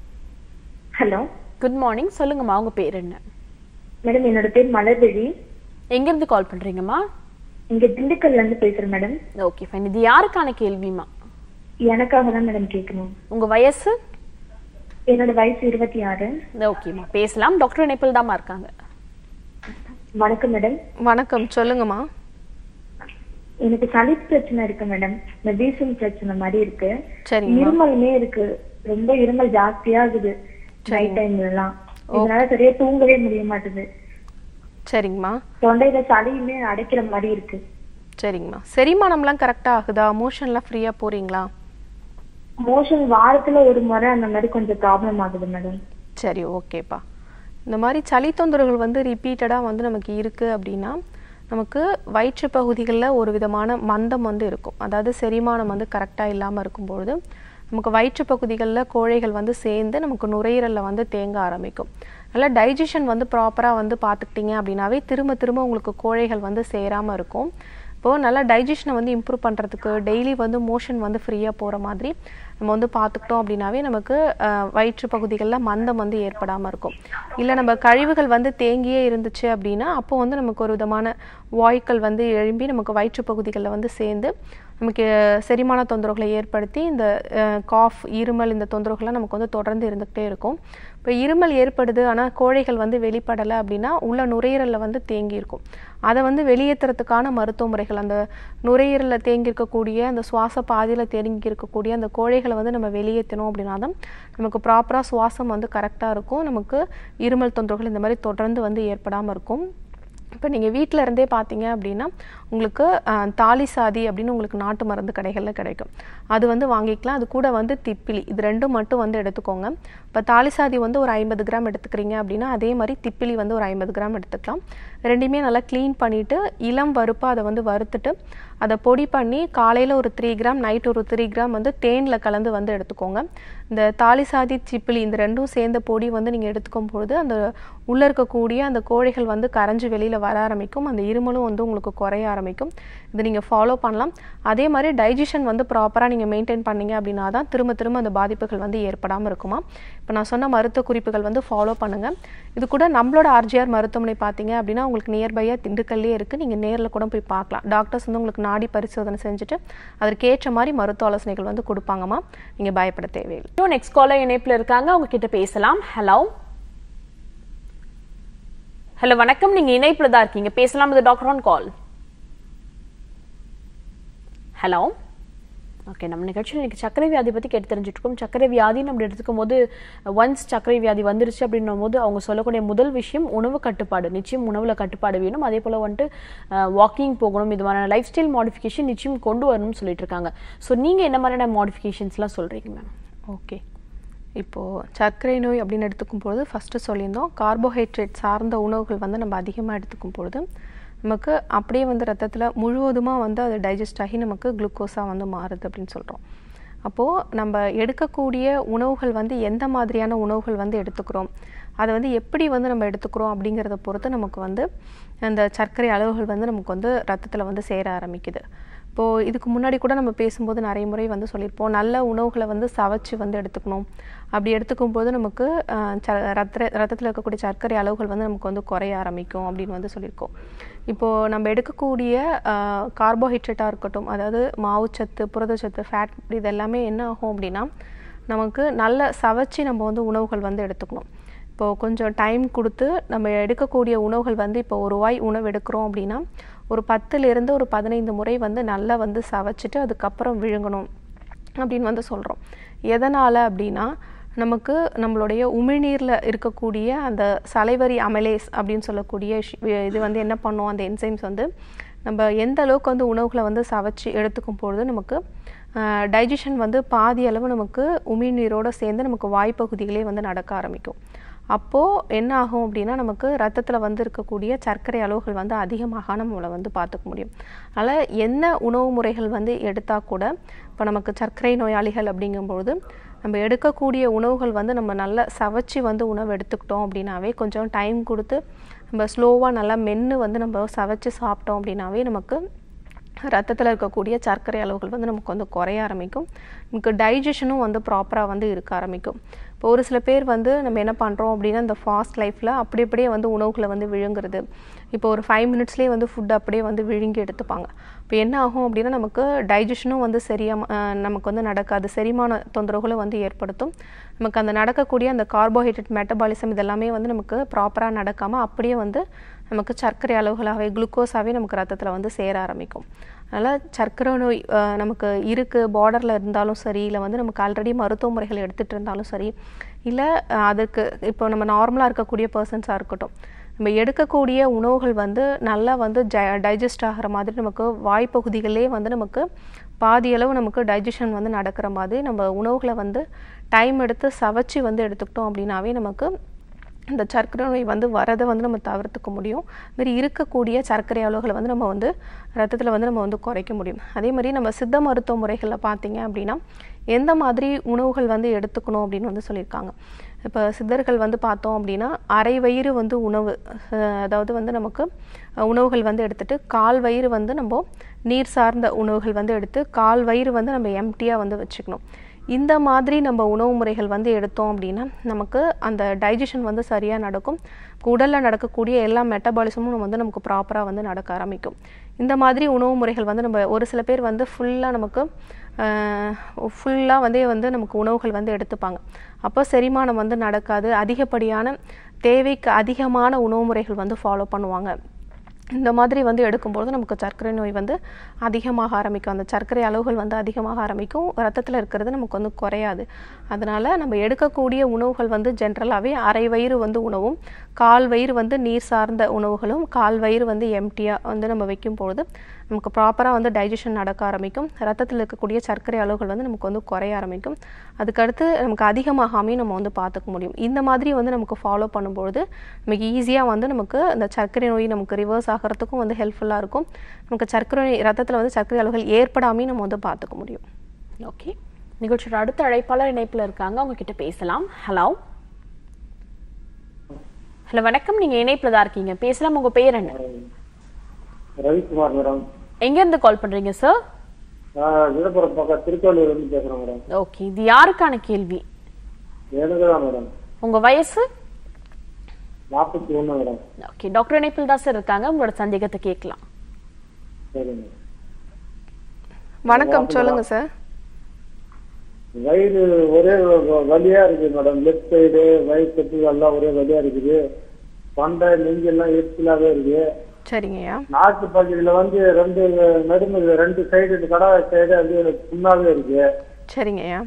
[SPEAKER 4] ஹலோ
[SPEAKER 1] குட் மார்னிங் சொல்லுங்கம்மா உங்க பேர் என்ன
[SPEAKER 4] மேடம் என்னோட பேர் மலர்விழி
[SPEAKER 1] எங்க இருந்து கால் பண்றீங்கம்மா
[SPEAKER 4] இங்க திண்டுக்கல்ல இருந்து பேசுறேன் மேடம்
[SPEAKER 1] ஓகே ஃபைன் இது யாருக்கான கேள்விமா
[SPEAKER 4] எனக்காக தான் மேடம் கேட்கணும்
[SPEAKER 1] உங்க வயசு
[SPEAKER 4] என்னோட வயசு இருபத்தி ஆறு
[SPEAKER 1] ஓகேம்மா பேசலாம் டாக்டர் இணைப்பில் தாம்மா இருக்காங்க
[SPEAKER 4] வணக்கம் மேடம்
[SPEAKER 2] வணக்கம் சொல்லுங்கம்மா
[SPEAKER 4] எனக்கு சளி பிரச்சனை இருக்கு மேடம் இந்த வீசிங் பிரச்சனை மாதிரி இருக்கு
[SPEAKER 2] சரிங்கம்மா
[SPEAKER 4] இருமலுமே இருக்கு ரொம்ப இருமல் ஜாஸ்தியா இருக்குது நைட் டைம்ல எல்லாம் இதனால சரியா தூங்கவே முடிய மாட்டுது
[SPEAKER 2] சரிங்கம்மா
[SPEAKER 4] தொண்டையில சளியுமே அடைக்கிற மாதிரி இருக்கு
[SPEAKER 2] சரிங்கம்மா செரிமானம்லாம் கரெக்டாக ஆகுதா மோஷன்லாம் ஃப்ரீயாக போகிறீங்களா
[SPEAKER 4] மோஷன் வாரத்துல ஒரு முறை அந்த மாதிரி கொஞ்சம் ப்ராப்ளம் ஆகுது மேடம்
[SPEAKER 2] சரி ஓகேப்பா இந்த மாதிரி சளி தொந்தரவுகள் வந்து ரிப்பீட்டடாக வந்து நமக்கு இருக்குது அப்படின்னா நமக்கு வயிற்று பகுதிகளில் ஒரு விதமான மந்தம் வந்து இருக்கும் அதாவது செரிமானம் வந்து கரெக்டாக இல்லாமல் இருக்கும்பொழுது நமக்கு வயிற்று பகுதிகளில் கோழைகள் வந்து சேர்ந்து நமக்கு நுரையீரலில் வந்து தேங்க ஆரம்பிக்கும் நல்லா டைஜஷன் வந்து ப்ராப்பராக வந்து பார்த்துக்கிட்டீங்க அப்படின்னாவே திரும்ப திரும்ப உங்களுக்கு கோழைகள் வந்து சேராமல் இருக்கும் இப்போது நல்லா டைஜஷனை வந்து இம்ப்ரூவ் பண்ணுறதுக்கு டெய்லி வந்து மோஷன் வந்து ஃப்ரீயாக போகிற மாதிரி நம்ம வந்து பார்த்துக்கிட்டோம் அப்படின்னாவே நமக்கு அஹ், வயிற்று பகுதிகளில் மந்தம் வந்து ஏற்படாமல் இருக்கும் இல்லை நம்ம கழிவுகள் வந்து தேங்கியே இருந்துச்சு அப்படின்னா அப்போ வந்து நமக்கு ஒரு விதமான வாய்க்கள் வந்து எழும்பி நமக்கு வயிற்று பகுதிகளில் வந்து சேர்ந்து நமக்கு செரிமான தொந்தரவுகளை ஏற்படுத்தி இந்த காஃப் இருமல் இந்த தொந்தரவுகள்லாம் நமக்கு வந்து தொடர்ந்து இருந்துகிட்டே இருக்கும் இப்போ இருமல் ஏற்படுது ஆனால் கோழைகள் வந்து வெளிப்படலை அப்படின்னா உள்ள நுரையீரலில் வந்து தேங்கி இருக்கும் அதை வந்து வெளியேற்றுறதுக்கான மருத்துவ முறைகள் அந்த நுரையீரலில் தேங்கி இருக்கக்கூடிய அந்த சுவாச பாதையில் தேங்கி இருக்கக்கூடிய அந்த கோழைகளை வந்து நம்ம வெளியேற்றணும் அப்படின்னா தான் நமக்கு ப்ராப்பராக சுவாசம் வந்து கரெக்டாக இருக்கும் நமக்கு இருமல் தொந்தரவுகள் இந்த மாதிரி தொடர்ந்து வந்து ஏற்படாமல் இருக்கும் இப்போ நீங்கள் வீட்டில் இருந்தே பார்த்தீங்க அப்படின்னா உங்களுக்கு அஹ், தாலி சாதி அப்படின்னு உங்களுக்கு நாட்டு மருந்து கடைகளில் கிடைக்கும் அது வந்து வாங்கிக்கலாம் அது கூட வந்து திப்பிலி இது ரெண்டும் மட்டும் வந்து எடுத்துக்கோங்க இப்போ தாலி சாதி வந்து ஒரு ஐம்பது கிராம் எடுத்துக்கிறீங்க அப்படின்னா அதே மாதிரி திப்பிலி வந்து ஒரு ஐம்பது கிராம் எடுத்துக்கலாம் ரெண்டையுமே நல்லா க்ளீன் பண்ணிவிட்டு இளம் வறுப்பாக அதை வந்து வறுத்துட்டு அதை பொடி பண்ணி காலையில் ஒரு த்ரீ கிராம் நைட் ஒரு த்ரீ கிராம் வந்து தேனில் கலந்து வந்து எடுத்துக்கோங்க இந்த தாலிசாதி சிப்பிலி இந்த ரெண்டும் சேர்ந்த பொடி வந்து நீங்கள் எடுத்துக்கும் பொழுது அந்த உள்ளே இருக்கக்கூடிய அந்த கோழைகள் வந்து கரைஞ்சு வெளியில் வர ஆரம்பிக்கும் அந்த இருமலும் வந்து உங்களுக்கு குறைய ஆரம்பிக்கும் இது நீங்கள் ஃபாலோ பண்ணலாம் அதே மாதிரி டைஜஷன் வந்து ப்ராப்பராக நீங்கள் மெயின்டைன் பண்ணீங்க அப்படின்னா தான் திரும்ப திரும்ப அந்த பாதிப்புகள் வந்து ஏற்படாமல் இருக்குமா இப்போ நான் சொன்ன மருத்துவ குறிப்புகள் வந்து ஃபாலோ பண்ணுங்கள் இது கூட நம்மளோட ஆர்ஜிஆர் மருத்துவமனை பார்த்தீங்க அப்படின்னா உங்களுக்கு நியர்பையாக திண்டுக்கல்லே இருக்குது நீங்கள் நேரில் கூட போய் பார்க்கலாம் டாக்டர்ஸ் வந்து உங்களுக்கு நாடி பரிசோதனை செஞ்சுட்டு அதற்கேற்ற மாதிரி மருத்துவ ஆலோசனைகள் வந்து கொடுப்பாங்கம்மா நீங்கள் பயப்பட தேவையில்லை
[SPEAKER 1] நெக்ஸ்ட் காலர் இணைப்புல இருக்காங்க அவங்க கிட்ட பேசலாம் ஹலோ ஹலோ வணக்கம் நீங்க இணைப்புல தான் இருக்கீங்க பேசலாம் இது doctor on call hello okay நம்ம நிகழ்ச்சியில் இன்னைக்கு சர்க்கரை வியாதி பற்றி கேட்டு தெரிஞ்சுட்டு இருக்கோம் சர்க்கரை வியாதின்னு அப்படி எடுத்துக்கும் போது ஒன்ஸ் சர்க்கரை வியாதி வந்துருச்சு அப்படின்னும் போது அவங்க சொல்லக்கூடிய முதல் விஷயம் உணவு கட்டுப்பாடு நிச்சயம் உணவில் கட்டுப்பாடு வேணும் அதே போல் வந்துட்டு வாக்கிங் போகணும் இது மாதிரியான லைஃப் ஸ்டைல் மாடிஃபிகேஷன் நிச்சயம் கொண்டு வரணும்னு சொல்லிட்டு இருக்காங்க ஸோ நீங்கள் என்ன மாதிரியான மாடிஃபிகேஷன்ஸ்லாம் சொல்கிறீங்க மேம்
[SPEAKER 2] ஓகே இப்போது சர்க்கரை நோய் அப்படின்னு எடுத்துக்கும் பொழுது ஃபஸ்ட்டு சொல்லியிருந்தோம் கார்போஹைட்ரேட் சார்ந்த உணவுகள் வந்து நம்ம அதிகமாக எடுத்துக்கும் பொழுது நமக்கு அப்படியே வந்து ரத்தத்தில் முழுவதுமாக வந்து அது டைஜஸ்ட் ஆகி நமக்கு குளுக்கோஸாக வந்து மாறுது அப்படின்னு சொல்கிறோம் அப்போது நம்ம எடுக்கக்கூடிய உணவுகள் வந்து எந்த மாதிரியான உணவுகள் வந்து எடுத்துக்கிறோம் அதை வந்து எப்படி வந்து நம்ம எடுத்துக்கிறோம் அப்படிங்கிறத பொறுத்து நமக்கு வந்து அந்த சர்க்கரை அளவுகள் வந்து நமக்கு வந்து ரத்தத்தில் வந்து சேர ஆரம்பிக்குது இப்போது இதுக்கு முன்னாடி கூட நம்ம பேசும்போது நிறைய முறை வந்து சொல்லியிருப்போம் நல்ல உணவுகளை வந்து சவைச்சு வந்து எடுத்துக்கணும் அப்படி எடுத்துக்கும் போது நமக்கு ஆஹ், ச ரத்த ரத்தத்தில் இருக்கக்கூடிய சர்க்கரை அளவுகள் வந்து நமக்கு வந்து குறைய ஆரம்பிக்கும் அப்படின்னு வந்து சொல்லியிருக்கோம் இப்போது நம்ம எடுக்கக்கூடிய கார்போஹைட்ரேட்டாக இருக்கட்டும் அதாவது மாவுச்சத்து புரதச்சத்து ஃபேட் இது எல்லாமே என்ன ஆகும் அப்படின்னா நமக்கு நல்ல சவைச்சு நம்ம வந்து உணவுகள் வந்து எடுத்துக்கணும் இப்போது கொஞ்சம் டைம் கொடுத்து நம்ம எடுக்கக்கூடிய உணவுகள் வந்து இப்போ ஒரு வாய் உணவு எடுக்கிறோம் அப்படின்னா ஒரு பத்துலேருந்து ஒரு பதினைந்து முறை வந்து நல்லா வந்து சவைச்சிட்டு அதுக்கப்புறம் விழுங்கணும் அப்படின்னு வந்து சொல்கிறோம் எதனால் அப்படின்னா நமக்கு நம்மளுடைய உமிழ்நீரில் இருக்கக்கூடிய அந்த சலைவரி அமலேஸ் அப்படின்னு சொல்லக்கூடிய ஷி- இது வந்து என்ன பண்ணும் அந்த என்சைம்ஸ் வந்து நம்ம எந்த அளவுக்கு வந்து உணவுகளை வந்து சவைச்சு எடுத்துக்கும் பொழுது நமக்கு டைஜஷன் வந்து பாதி அளவு நமக்கு உமிழ்நீரோட சேர்ந்து நமக்கு வாய்ப்பகுதிகளே வந்து நடக்க ஆரம்பிக்கும் அப்போது என்ன ஆகும் அப்படின்னா நமக்கு ரத்தத்தில் வந்து இருக்கக்கூடிய சர்க்கரை அளவுகள் வந்து அதிகமாக நம்மளை வந்து பார்த்துக்க முடியும் அதனால் என்ன உணவு முறைகள் வந்து எடுத்தால் கூட இப்போ நமக்கு சர்க்கரை நோயாளிகள் அப்படிங்கும்பொழுது நம்ம எடுக்கக்கூடிய உணவுகள் வந்து நம்ம நல்லா சவைச்சி வந்து உணவு எடுத்துக்கிட்டோம் அப்படின்னாவே கொஞ்சம் டைம் கொடுத்து நம்ம ஸ்லோவாக நல்லா மென்று வந்து நம்ம சவைச்சு சாப்பிட்டோம் அப்படின்னாவே நமக்கு ரத்தத்தில் இருக்கக்கூடிய சர்க்கரை அளவுகள் வந்து நமக்கு வந்து குறைய ஆரம்பிக்கும் நமக்கு டைஜஷனும் வந்து ப்ராப்பராக வந்து இருக்க ஆரம்பிக்கும் இப்போ ஒரு சில பேர் வந்து நம்ம என்ன பண்ணுறோம் அப்படின்னா இந்த ஃபாஸ்ட் லைஃப்பில் அப்படி அப்படியே வந்து உணவுகளை வந்து விழுங்குறது இப்போ ஒரு ஃபைவ் மினிட்ஸ்லேயே வந்து ஃபுட் அப்படியே வந்து விழுங்கி எடுத்துப்பாங்க இப்போ என்ன ஆகும் அப்படின்னா நமக்கு டைஜஷனும் வந்து சரியாக நமக்கு வந்து நடக்காது செரிமான தொந்தரவுகளை வந்து ஏற்படுத்தும் நமக்கு அந்த நடக்கக்கூடிய அந்த கார்போஹைட்ரேட் மெட்டபாலிசம் இதெல்லாமே வந்து நமக்கு ப்ராப்பராக நடக்காமல் அப்படியே வந்து நமக்கு சர்க்கரை அளவுகளாகவே குளுக்கோஸாகவே நமக்கு ரத்தத்தில் வந்து சேர ஆரம்பிக்கும் அதனால் சர்க்கரை நோய் அஹ், நமக்கு இருக்குது பார்டரில் இருந்தாலும் சரி இல்லை வந்து நமக்கு ஆல்ரெடி மருத்துவ முறைகள் எடுத்துகிட்டு இருந்தாலும் சரி இல்லை அஹ், அதுக்கு இப்போ நம்ம நார்மலாக இருக்கக்கூடிய பர்சன்ஸாக இருக்கட்டும் நம்ம எடுக்கக்கூடிய உணவுகள் வந்து நல்லா வந்து டைஜஸ்ட் ஆகிற மாதிரி நமக்கு வாய்ப்பகுதிகளே வந்து நமக்கு பாதி அளவு நமக்கு டைஜஷன் வந்து நடக்கிற மாதிரி நம்ம உணவுகளை வந்து டைம் எடுத்து சவைச்சி வந்து எடுத்துக்கிட்டோம் அப்படின்னாவே நமக்கு இந்த சர்க்கரை நோய் வந்து வரதை வந்து நம்ம தவிர்த்துக்க முடியும் மாதிரி இருக்கக்கூடிய சர்க்கரை அளவுகளை வந்து நம்ம வந்து ரத்தத்தில் வந்து நம்ம வந்து குறைக்க முடியும் அதே மாதிரி நம்ம சித்த மருத்துவ முறைகளில் பார்த்தீங்க அப்படின்னா எந்த மாதிரி உணவுகள் வந்து எடுத்துக்கணும் அப்படின்னு வந்து சொல்லியிருக்காங்க இப்போ சித்தர்கள் வந்து பார்த்தோம் அப்படின்னா அரை வயிறு வந்து உணவு அஹ் அதாவது வந்து நமக்கு அஹ், உணவுகள் வந்து எடுத்துட்டு கால் வயிறு வந்து நம்ம நீர் சார்ந்த உணவுகள் வந்து எடுத்து கால் வயிறு வந்து நம்ம எம்டியாக வந்து வச்சுக்கணும் இந்த மாதிரி நம்ம உணவு முறைகள் வந்து எடுத்தோம் அப்படின்னா நமக்கு அந்த டைஜஷன் வந்து சரியாக நடக்கும் உடலில் நடக்கக்கூடிய எல்லா மெட்டபாலிசமும் வந்து நமக்கு ப்ராப்பராக வந்து நடக்க ஆரம்பிக்கும் இந்த மாதிரி உணவு முறைகள் வந்து நம்ம ஒரு சில பேர் வந்து ஃபுல்லாக நமக்கு ஃபுல்லாக வந்து வந்து நமக்கு உணவுகள் வந்து எடுத்துப்பாங்க அப்போ செரிமானம் வந்து நடக்காது அதிகப்படியான தேவைக்கு அதிகமான உணவு முறைகள் வந்து ஃபாலோ பண்ணுவாங்க இந்த மாதிரி வந்து எடுக்கும்போது நமக்கு சர்க்கரை நோய் வந்து அதிகமாக ஆரம்பிக்கும் அந்த சர்க்கரை அளவுகள் வந்து அதிகமாக ஆரம்பிக்கும் ரத்தத்தில் இருக்கிறது நமக்கு வந்து குறையாது அதனால் நம்ம எடுக்கக்கூடிய உணவுகள் வந்து ஜென்ரலாகவே அரை வயிறு வந்து உணவும் கால் வயிறு வந்து நீர் சார்ந்த உணவுகளும் கால் வயிறு வந்து எம்டியாக வந்து நம்ம வைக்கும் பொழுது நமக்கு ப்ராப்பராக வந்து டைஜஷன் நடக்க ஆரம்பிக்கும் ரத்தத்தில் இருக்கக்கூடிய சர்க்கரை அளவுகள் வந்து நமக்கு வந்து குறைய ஆரம்பிக்கும் அதுக்கடுத்து நமக்கு அதிகமாகாமையும் நம்ம வந்து பார்த்துக்க முடியும் இந்த மாதிரி வந்து நமக்கு ஃபாலோ பண்ணும்பொழுது நமக்கு ஈஸியாக வந்து நமக்கு அந்த சர்க்கரை நோய் நமக்கு ரிவர்ஸ் ஆகிறதுக்கும் வந்து ஹெல்ப்ஃபுல்லாக இருக்கும் நமக்கு சர்க்கரை நோய் ரத்தத்தில் வந்து சர்க்கரை அளவுகள் ஏற்படாமையும் நம்ம வந்து பார்த்துக்க முடியும்
[SPEAKER 1] ஓகே நிகழ்ச்சியோட அடுத்த அழைப்பாளர் இணைப்புல இருக்காங்க அவங்க கிட்ட பேசலாம் ஹலோ ஹலோ வணக்கம் நீங்க இணைப்புல தான் இருக்கீங்க பேசலாம் உங்க பேர் என்ன
[SPEAKER 5] ரவிக்குமார் மேடம்
[SPEAKER 1] எங்க இருந்து கால் பண்றீங்க சார்
[SPEAKER 5] நான் விழுப்புரம் பக்கம் திருக்கோவிலூர் இருந்து பேசுறேன் மேடம்
[SPEAKER 1] ஓகே இது யாருக்கான கேள்வி
[SPEAKER 5] எனக்கு தான் மேடம்
[SPEAKER 1] உங்க வயசு
[SPEAKER 5] நாற்பத்தி ஒண்ணு மேடம்
[SPEAKER 1] ஓகே டாக்டர் இணைப்பில் தான் சார் இருக்காங்க உங்களோட சந்தேகத்தை கேட்கலாம்
[SPEAKER 5] சரிங்க
[SPEAKER 2] வணக்கம் சொல்லுங்கள் சார்
[SPEAKER 5] வயிறு ஒரே வ- வலியா இருக்கு மேடம் லெஃப்ட் சைடு வயிறு கட்டு எல்லாம் ஒரே வலியா இருக்குது தொண்டை நெஞ்செல்லாம் எரிச்சலாவே இருக்கு
[SPEAKER 2] சரிங்கய்யா
[SPEAKER 5] நாக்கு பகுதியில வந்து ரெண்டு நடுமை ரெண்டு சைடு கடை சைடு அப்படியே புண்ணாவே இருக்கு
[SPEAKER 2] சரிங்கய்யா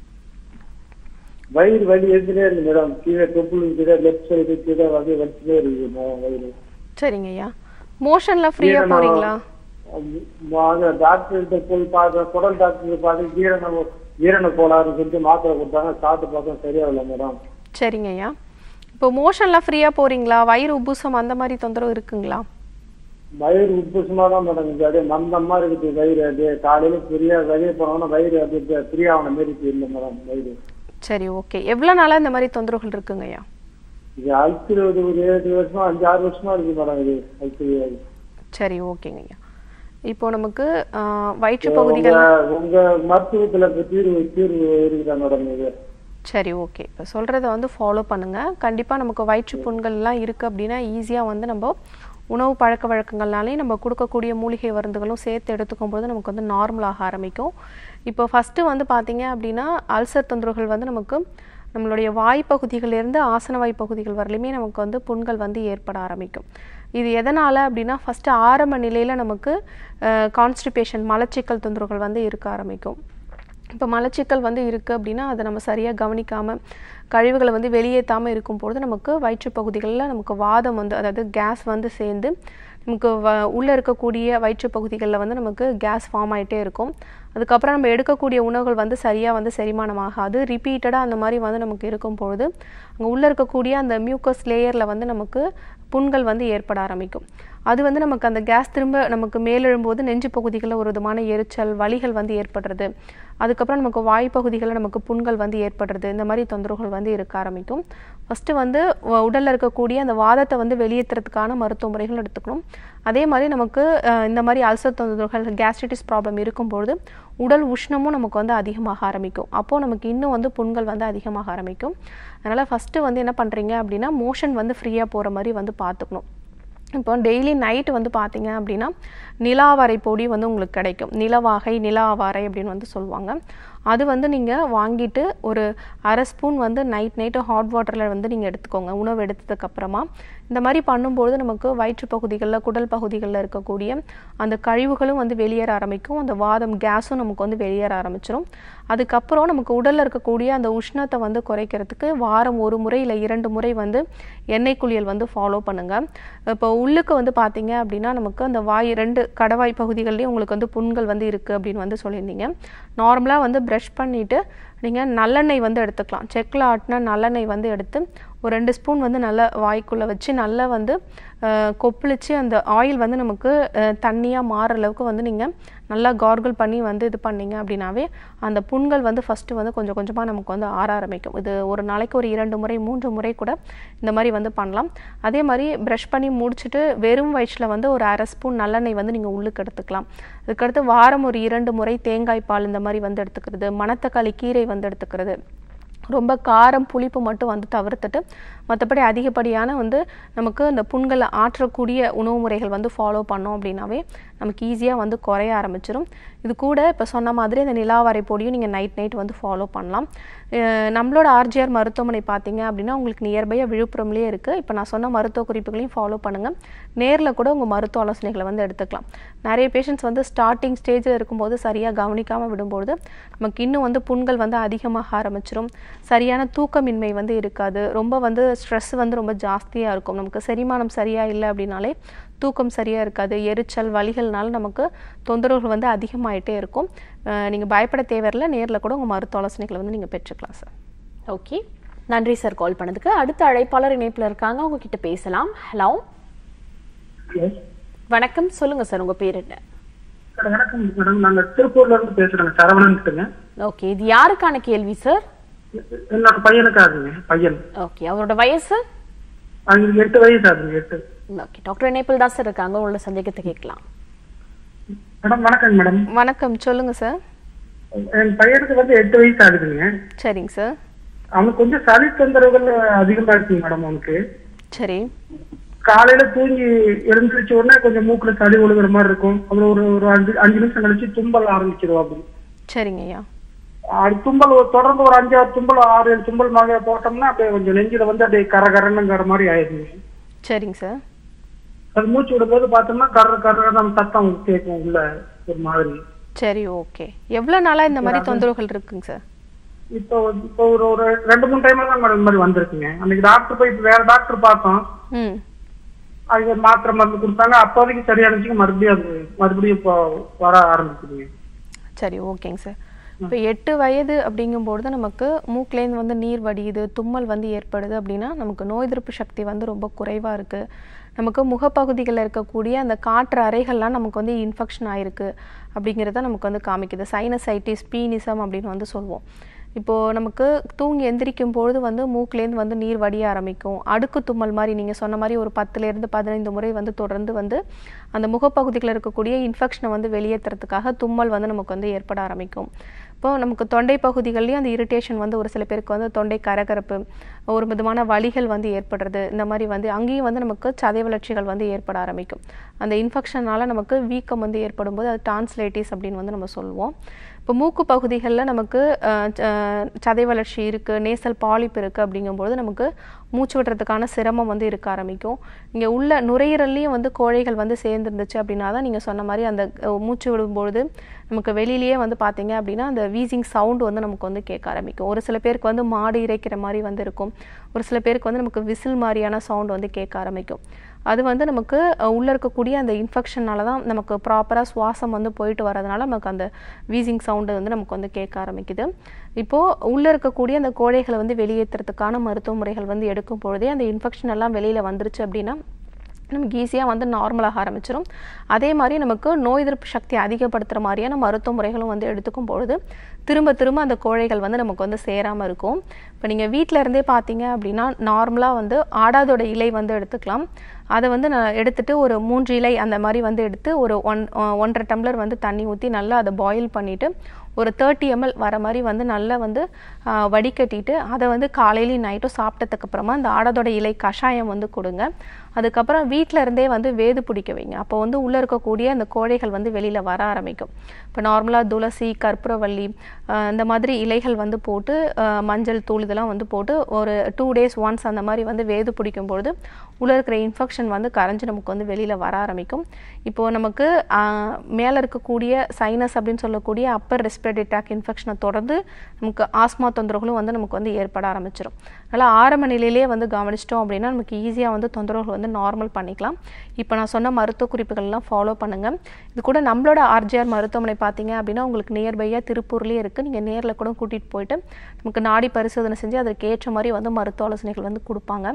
[SPEAKER 5] வயிறு வலி எடுத்துட்டே இருக்கு மேடம் கீழே தொப்புள் கீழே லெஃப்ட் சைடு கீழே வந்து வலிச்சுட்டே இருக்கு மேடம் வயிறு
[SPEAKER 2] சரிங்கய்யா மோஷனில் ஃப்ரீயாக
[SPEAKER 5] ஜீரணம்
[SPEAKER 2] போகிறீங்களா
[SPEAKER 5] வாங்க டாக்டர்கிட்ட போய் பார்த்தேன் குடல் டாக்டர் பார்த்து ஜீரண ஜீரண கோளாறு சொல்லிட்டு மாத்திரை கொடுத்தாங்க சாப்பிட்டு பார்த்தா சரியாகல மேடம்
[SPEAKER 2] சரிங்கய்யா இப்போ மோஷன்லாம் ஃப்ரீயாக போகிறீங்களா வயிறு உப்புசம் அந்த மாதிரி தொந்தரவு இருக்குங்களா
[SPEAKER 5] வயிறு உப்புசுமா தான் மேடம் இருக்கு அப்படியே மந்தமா இருக்குது வயிறு அப்படியே காலையில ஃப்ரீயா வெளியே போனோம்னா வயிறு அப்படியே ஃப்ரீ ஆன மாதிரி இல்லை மேடம் வயிறு
[SPEAKER 2] சரி ஓகே எவ்வளோ நாளாக இந்த மாதிரி தொந்தரவுகள் இருக்குங்கய்யா
[SPEAKER 5] இது அழுத்துறது ஒரு ஏழு வருஷமா அஞ்சு ஆறு வருஷமா இருக்கு மேடம் இது அழுத்து
[SPEAKER 2] சரி ஓகேங்கய்யா இப்போ நமக்கு ஆ, வயிற்று பகுதிகள்
[SPEAKER 5] உங்க உங்க மருத்துவத்துல இப்ப தீர்வு தீர்வு இருக்குதா மேடம் இது
[SPEAKER 2] சரி ஓகே இப்போ சொல்கிறத வந்து ஃபாலோ பண்ணுங்கள் கண்டிப்பாக நமக்கு வயிற்று புண்கள்லாம் இருக்குது அப்படின்னா ஈஸியாக வந்து நம்ம உணவு பழக்க வழக்கங்கள்னாலே நம்ம கொடுக்கக்கூடிய மூலிகை மருந்துகளும் சேர்த்து எடுத்துக்கும் போது நமக்கு வந்து நார்மலாக ஆரம்பிக்கும் இப்போ ஃபஸ்ட்டு வந்து பார்த்தீங்க அப்படின்னா அல்சர் தொந்தரவுகள் வந்து நமக்கு நம்மளுடைய வாய் பகுதிகளிலிருந்து ஆசன வாய் பகுதிகள் வரலையுமே நமக்கு வந்து புண்கள் வந்து ஏற்பட ஆரம்பிக்கும் இது எதனால் அப்படின்னா ஃபஸ்ட்டு ஆரம்ப நிலையில் நமக்கு கான்ஸ்டிபேஷன் மலச்சிக்கல் தொந்தரவுகள் வந்து இருக்க ஆரம்பிக்கும் இப்போ மலச்சிக்கல் வந்து இருக்குது அப்படின்னா அதை நம்ம சரியாக கவனிக்காமல் கழிவுகளை வந்து வெளியேற்றாமல் இருக்கும் பொழுது நமக்கு வயிற்றுப் பகுதிகளில் நமக்கு வாதம் வந்து அதாவது கேஸ் வந்து சேர்ந்து நமக்கு வ உள்ளே இருக்கக்கூடிய வயிற்றுப் பகுதிகளில் வந்து நமக்கு கேஸ் ஃபார்ம் ஆகிட்டே இருக்கும் அதுக்கப்புறம் நம்ம எடுக்கக்கூடிய உணவுகள் வந்து சரியாக வந்து செரிமானமாகாது ரிப்பீட்டடாக அந்த மாதிரி வந்து நமக்கு இருக்கும் பொழுது அங்கே உள்ளே இருக்கக்கூடிய அந்த மியூக்கஸ் லேயரில் வந்து நமக்கு புண்கள் வந்து ஏற்பட ஆரம்பிக்கும் அது வந்து நமக்கு அந்த கேஸ் திரும்ப நமக்கு மேலெழும்போது நெஞ்சு பகுதிகளில் ஒரு விதமான எரிச்சல் வலிகள் வந்து ஏற்படுறது அதுக்கப்புறம் நமக்கு வாய் பகுதிகளில் நமக்கு புண்கள் வந்து ஏற்படுறது இந்த மாதிரி தொந்தரவுகள் வந்து இருக்க ஆரம்பிக்கும் ஃபஸ்ட்டு வந்து வ- உடல்ல இருக்கக்கூடிய அந்த வாதத்தை வந்து வெளியேற்றுறதுக்கான மருத்துவ முறைகள் எடுத்துக்கணும் அதே மாதிரி நமக்கு அஹ், இந்த மாதிரி அல்சர் தொந்தரவுகள் கேஸ்ட்ரைட்டிஸ் ப்ராப்ளம் இருக்கும்பொழுது உடல் உஷ்ணமும் நமக்கு வந்து அதிகமாக ஆரம்பிக்கும் அப்போது நமக்கு இன்னும் வந்து புண்கள் வந்து அதிகமாக ஆரம்பிக்கும் அதனால் ஃபஸ்ட்டு வந்து என்ன பண்ணுறீங்க அப்படின்னா மோஷன் வந்து ஃப்ரீயாக போகிற மாதிரி வந்து பார்த்துக்கணும் இப்போ டெய்லி நைட்டு வந்து பார்த்தீங்க அப்படின்னா நிலாவரை பொடி வந்து உங்களுக்கு கிடைக்கும் நிலவாகை நிலாவாரை அப்படின்னு வந்து சொல்லுவாங்க அது வந்து நீங்கள் வாங்கிட்டு ஒரு அரை ஸ்பூன் வந்து நைட் நைட்டு ஹாட் வாட்டரில் வந்து நீங்கள் எடுத்துக்கோங்க உணவு எடுத்ததுக்கு அப்புறமா இந்த மாதிரி பண்ணும்பொழுது நமக்கு வயிற்று பகுதிகளில் குடல் பகுதிகளில் இருக்கக்கூடிய அந்த கழிவுகளும் வந்து வெளியேற ஆரம்பிக்கும் அந்த வாதம் கேஸும் நமக்கு வந்து வெளியேற ஆரம்பிச்சிடும் அதுக்கப்புறம் நமக்கு உடலில் இருக்கக்கூடிய அந்த உஷ்ணத்தை வந்து குறைக்கிறதுக்கு வாரம் ஒரு முறை இல்லை இரண்டு முறை வந்து எண்ணெய் குளியல் வந்து ஃபாலோ பண்ணுங்கள் இப்போ உள்ளுக்கு வந்து பார்த்தீங்க அப்படின்னா நமக்கு அந்த வாய் ரெண்டு கடவாய் பகுதிகள்லேயும் உங்களுக்கு வந்து புண்கள் வந்து இருக்குது அப்படின்னு வந்து சொல்லியிருந்தீங்க நார்மலாக வந்து ப்ரஷ் பண்ணிவிட்டு நீங்கள் நல்லெண்ணெய் வந்து எடுத்துக்கலாம் செக்கில் ஆட்டின நல்லெண்ணெய் வந்து எடுத்து ஒரு ரெண்டு ஸ்பூன் வந்து நல்லா வாய்க்குள்ளே வச்சு நல்லா வந்து அஹ், கொப்பளிச்சு அந்த ஆயில் வந்து நமக்கு தண்ணியாக மாறுற அளவுக்கு வந்து நீங்கள் நல்லா கார்கிள் பண்ணி வந்து இது பண்ணீங்க அப்படின்னாவே அந்த புண்கள் வந்து ஃபஸ்ட்டு வந்து கொஞ்சம் கொஞ்சமாக நமக்கு வந்து ஆற ஆரம்பிக்கும் இது ஒரு நாளைக்கு ஒரு இரண்டு முறை மூன்று முறை கூட இந்த மாதிரி வந்து பண்ணலாம் அதே மாதிரி ப்ரஷ் பண்ணி முடிச்சுட்டு வெறும் வயிற்றில் வந்து ஒரு அரை ஸ்பூன் நல்லெண்ணெய் வந்து நீங்கள் உள்ளுக்கு எடுத்துக்கலாம் அதுக்கடுத்து வாரம் ஒரு இரண்டு முறை தேங்காய் பால் இந்த மாதிரி வந்து எடுத்துக்கிறது மணத்தக்காளி கீரை வந்து எடுத்துக்கிறது ரொம்ப காரம் புளிப்பு மட்டும் வந்து தவிர்த்துட்டு மற்றபடி அதிகப்படியான வந்து நமக்கு அந்த புண்களை ஆற்றக்கூடிய உணவு முறைகள் வந்து ஃபாலோ பண்ணோம் அப்படின்னாவே நமக்கு ஈஸியாக வந்து குறைய ஆரம்பிச்சிடும் இது கூட இப்போ சொன்ன மாதிரி அந்த நிலாவரை பொடியும் நீங்கள் நைட் நைட் வந்து ஃபாலோ பண்ணலாம் அஹ் நம்மளோட ஆர்ஜிஆர் மருத்துவமனை பார்த்தீங்க அப்படின்னா உங்களுக்கு நியர்பையாக விழுப்புரம்லேயே இருக்குது இப்போ நான் சொன்ன மருத்துவ குறிப்புகளையும் ஃபாலோ பண்ணுங்கள் நேரில் கூட உங்கள் மருத்துவ ஆலோசனைகளை வந்து எடுத்துக்கலாம் நிறைய பேஷண்ட்ஸ் வந்து ஸ்டார்டிங் ஸ்டேஜில் இருக்கும்போது சரியாக கவனிக்காமல் விடும்போது நமக்கு இன்னும் வந்து புண்கள் வந்து அதிகமாக ஆரம்பிச்சிடும் சரியான தூக்கமின்மை வந்து இருக்காது ரொம்ப வந்து ஸ்ட்ரெஸ் வந்து ரொம்ப ஜாஸ்தியாக இருக்கும் நமக்கு செரிமானம் சரியாக இல்லை அப்படின்னாலே தூக்கம் சரியாக இருக்காது எரிச்சல் வலிகள்னால நமக்கு தொந்தரவுகள் வந்து அதிகமாயிட்டே இருக்கும் நீங்கள் பயப்பட தேவையில்லை நேரில் கூட உங்கள் மருத்துவ ஆலோசனைகளை வந்து நீங்கள் பெற்றுக்கலாம் சார்
[SPEAKER 1] ஓகே நன்றி சார் கால் பண்ணதுக்கு அடுத்த அழைப்பாளர் இணைப்புல இருக்காங்க அவங்க கிட்ட பேசலாம் ஹலோ வணக்கம் சொல்லுங்க சார் உங்க பேர் என்ன
[SPEAKER 5] வணக்கம் மேடம் நாங்க திருப்பூர்ல இருந்து பேசுறோங்க சரவணன்ட்டுங்க
[SPEAKER 1] ஓகே இது யாருக்கான கேள்வி சார்
[SPEAKER 5] என்னோட பையனுக்காகுங்க பையன்
[SPEAKER 1] ஓகே அவரோட வயசு
[SPEAKER 5] அவங்களுக்கு எட்டு வயசு ஆகுதுங்க எட்டு
[SPEAKER 1] ஓகே டாக்டர் இணைப்பில் தான் சார் இருக்காங்க உங்களோட சந்தேகத்தை கேட்கலாம்
[SPEAKER 5] மேடம் வணக்கம் மேடம்
[SPEAKER 2] வணக்கம் சொல்லுங்கள் சார்
[SPEAKER 5] என் பையனுக்கு வந்து எட்டு வயசு ஆகுதுங்க
[SPEAKER 2] சரிங்க சார்
[SPEAKER 5] அவனுக்கு கொஞ்சம் சளி தொந்தரவுகள் அதிகமா இருக்குங்க மேடம் அவனுக்கு
[SPEAKER 2] சரி
[SPEAKER 5] காலையில தூங்கி எழுந்திரிச்ச உடனே கொஞ்சம் மூக்குல சளி ஒழுகுற மாதிரி இருக்கும் அப்புறம் ஒரு ஒரு அஞ்சு அஞ்சு நிமிஷம் கழிச்சு தும்பல் ஆரம்பிச்சிடும் அப்படி
[SPEAKER 2] சரிங்க ஐயா
[SPEAKER 5] அது தும்பல் ஒரு- தொடர்ந்து ஒரு அஞ்சு ஆறு தும்பல் ஆறு ஏழு தும்பல் மாதிரி போட்டோம்னா அப்படியே கொஞ்சம் நெஞ்சில வந்து அப்படியே கர கரன்னுங்கிற மாதிரி ஆயிடுங்க
[SPEAKER 2] சரிங்க சார்
[SPEAKER 5] அது மூச்சு விடும்போது பார்த்தோம்னா கர கர நம்ம சத்தம் கேட்கும் உள்ள ஒரு மாதிரி
[SPEAKER 2] சரி ஓகே எவ்வளோ நாளாக இந்த மாதிரி தொந்தரவுகள் இருக்குங்க சார்
[SPEAKER 5] இப்போ இப்போ ஒரு ஒரு ரெண்டு மூணு டைம் தான் மேடம் இந்த மாதிரி வந்திருக்குங்க அன்னைக்கு டாக்டர் போய் இப்ப வேற டாக்டர் பார்த்தோம்
[SPEAKER 2] ம்
[SPEAKER 5] அது மாத்திரை மருந்து கொடுத்தாங்க அப்போதைக்கு சரியானுச்சுங்க மறுபடியும் அது மறுபடியும் இப்போ வர ஆரம்பிக்குதுங்க
[SPEAKER 2] சரி ஓகேங்க சார் இப்போ எட்டு வயது அப்படிங்கும்பொழுது நமக்கு மூக்குலேருந்து வந்து நீர் வடியுது தும்மல் வந்து ஏற்படுது அப்படின்னா நமக்கு நோய் எதிர்ப்பு சக்தி வந்து ரொம்ப குறைவாக இருக்குது நமக்கு முகப்பகுதிகளில் இருக்கக்கூடிய அந்த காற்று அறைகள்லாம் நமக்கு வந்து இன்ஃபெக்ஷன் ஆயிருக்கு அப்படிங்கிறத நமக்கு வந்து காமிக்குது சைனசைட்டிஸ் பீனிசம் அப்படின்னு வந்து சொல்லுவோம் இப்போது நமக்கு தூங்கி எந்திரிக்கும் பொழுது வந்து மூக்குலேருந்து வந்து நீர் வடிய ஆரம்பிக்கும் அடுக்கு தும்மல் மாதிரி நீங்கள் சொன்ன மாதிரி ஒரு பத்துலேருந்து பதினைந்து முறை வந்து தொடர்ந்து வந்து அந்த முகப்பகுதிகளில் இருக்கக்கூடிய இன்ஃபெக்ஷனை வந்து வெளியேற்றுறதுக்காக தும்மல் வந்து நமக்கு வந்து ஏற்பட ஆரம்பிக்கும் இப்போ நமக்கு தொண்டை பகுதிகள்லையும் அந்த இரிட்டேஷன் வந்து ஒரு சில பேருக்கு வந்து தொண்டை கரகரப்பு ஒரு விதமான வலிகள் வந்து ஏற்படுறது இந்த மாதிரி வந்து அங்கேயும் வந்து நமக்கு சதை வளர்ச்சிகள் வந்து ஏற்பட ஆரம்பிக்கும் அந்த இன்ஃபெக்ஷனால நமக்கு வீக்கம் வந்து ஏற்படும் போது அது டான்ஸ்லைட்டிஸ் அப்படின்னு வந்து நம்ம சொல்லுவோம் இப்போ மூக்கு பகுதிகளில் நமக்கு அஹ், ச- அஹ், சதை வளர்ச்சி இருக்குது நேசல் பாலிப் இருக்குது அப்படிங்கும்போது நமக்கு மூச்சு விடுறதுக்கான சிரமம் வந்து இருக்க ஆரம்பிக்கும் இங்கே உள்ள நுரையீரல்லையும் வந்து கோழைகள் வந்து சேர்ந்துருந்துச்சு அப்படின்னா தான் நீங்கள் சொன்ன மாதிரி அந்த அஹ், மூச்சு விடும்பொழுது நமக்கு வெளியிலேயே வந்து பார்த்தீங்க அப்படின்னா அந்த வீசிங் சவுண்ட் வந்து நமக்கு வந்து கேட்க ஆரம்பிக்கும் ஒரு சில பேருக்கு வந்து மாடு இறைக்கிற மாதிரி வந்து இருக்கும் ஒரு சில பேருக்கு வந்து நமக்கு விசில் மாதிரியான சவுண்ட் வந்து கேட்க ஆரம்பிக்கும் அது வந்து நமக்கு அஹ், உள்ள இருக்கக்கூடிய அந்த இன்ஃபெக்ஷனால தான் நமக்கு ப்ராப்பராக சுவாசம் வந்து போயிட்டு வரதுனால நமக்கு அந்த வீசிங் சவுண்டு வந்து நமக்கு வந்து கேட்க ஆரம்பிக்குது இப்போது உள்ளே இருக்கக்கூடிய அந்த கோழைகளை வந்து வெளியேற்றுறதுக்கான மருத்துவ முறைகள் வந்து எடுக்கும் பொழுதே அந்த இன்ஃபெக்ஷன் எல்லாம் வெளியில் வந்துருச்சு அப்படின்னா நமக்கு ஈஸியாக வந்து நார்மலாக ஆரம்பிச்சிடும் அதே மாதிரி நமக்கு நோய் எதிர்ப்பு சக்தி அதிகப்படுத்துகிற மாதிரியான மருத்துவ முறைகளும் வந்து எடுத்துக்கும் பொழுது திரும்ப திரும்ப அந்த கோழைகள் வந்து நமக்கு வந்து சேராமல் இருக்கும் இப்போ நீங்கள் வீட்டில் இருந்தே பார்த்தீங்க அப்படின்னா நார்மலாக வந்து ஆடாதோட இலை வந்து எடுத்துக்கலாம் அதை வந்து நான் எடுத்துட்டு ஒரு மூன்று இலை அந்த மாதிரி வந்து எடுத்து ஒரு ஒன் ஒன்றரை டம்ளர் வந்து தண்ணி ஊற்றி நல்லா அதை பாயில் பண்ணிவிட்டு ஒரு தேர்ட்டி எம்எல் வர மாதிரி வந்து நல்லா வந்து ஆ, வடிகட்டிட்டு அதை வந்து காலையிலையும் நைட்டும் சாப்பிட்டதுக்கு அப்புறமா அந்த ஆடதோட இலை கஷாயம் வந்து கொடுங்க அதுக்கப்புறம் வீட்டில் இருந்தே வந்து வேது பிடிக்க வைங்க அப்போ வந்து உள்ளே இருக்கக்கூடிய அந்த கோழைகள் வந்து வெளியில் வர ஆரம்பிக்கும் இப்போ நார்மலாக துளசி கற்பூரவள்ளி ஆ, இந்த மாதிரி இலைகள் வந்து போட்டு ஆ, மஞ்சள் தூள் இதெல்லாம் வந்து போட்டு ஒரு டூ டேஸ் ஒன்ஸ் அந்த மாதிரி வந்து வேது பிடிக்கும் பொழுது உள்ளே இருக்கிற இன்ஃபெக்ஷன் வந்து கரைஞ்சு நமக்கு வந்து வெளியில் வர ஆரம்பிக்கும் இப்போது நமக்கு மேலே இருக்கக்கூடிய சைனஸ் அப்படின்னு சொல்லக்கூடிய அப்பர் ரெஸ்பிரேட்டரி ட்ராக் இன்ஃபெக்ஷனை தொடர்ந்து நமக்கு ஆஸ்மா தொந்தரவுகளும் வந்து நமக்கு வந்து ஏற்பட ஆரம்பிச்சிடும் அதனால் ஆரம்ப நிலையிலேயே வந்து கவனிச்சிட்டோம் அப்படின்னா நமக்கு ஈஸியாக வந்து தொந்தரவுகள் வந்து நார்மல் பண்ணிக்கலாம் இப்போ நான் சொன்ன மருத்துவ குறிப்புகள்லாம் ஃபாலோ பண்ணுங்கள் இது கூட நம்மளோட ஆர்ஜிஆர் மருத்துவமனை பார்த்தீங்க அப்படின்னா உங்களுக்கு நியர்பையாக திருப்பூர்லேயே இருக்குது நீங்கள் நேரில் கூட கூட்டிகிட்டு போயிட்டு நமக்கு நாடி பரிசோதனை செஞ்சு அதற்கு ஏற்ற மாதிரி வந்து மருத்துவ ஆலோசனைகள் வந்து கொடுப்பாங்க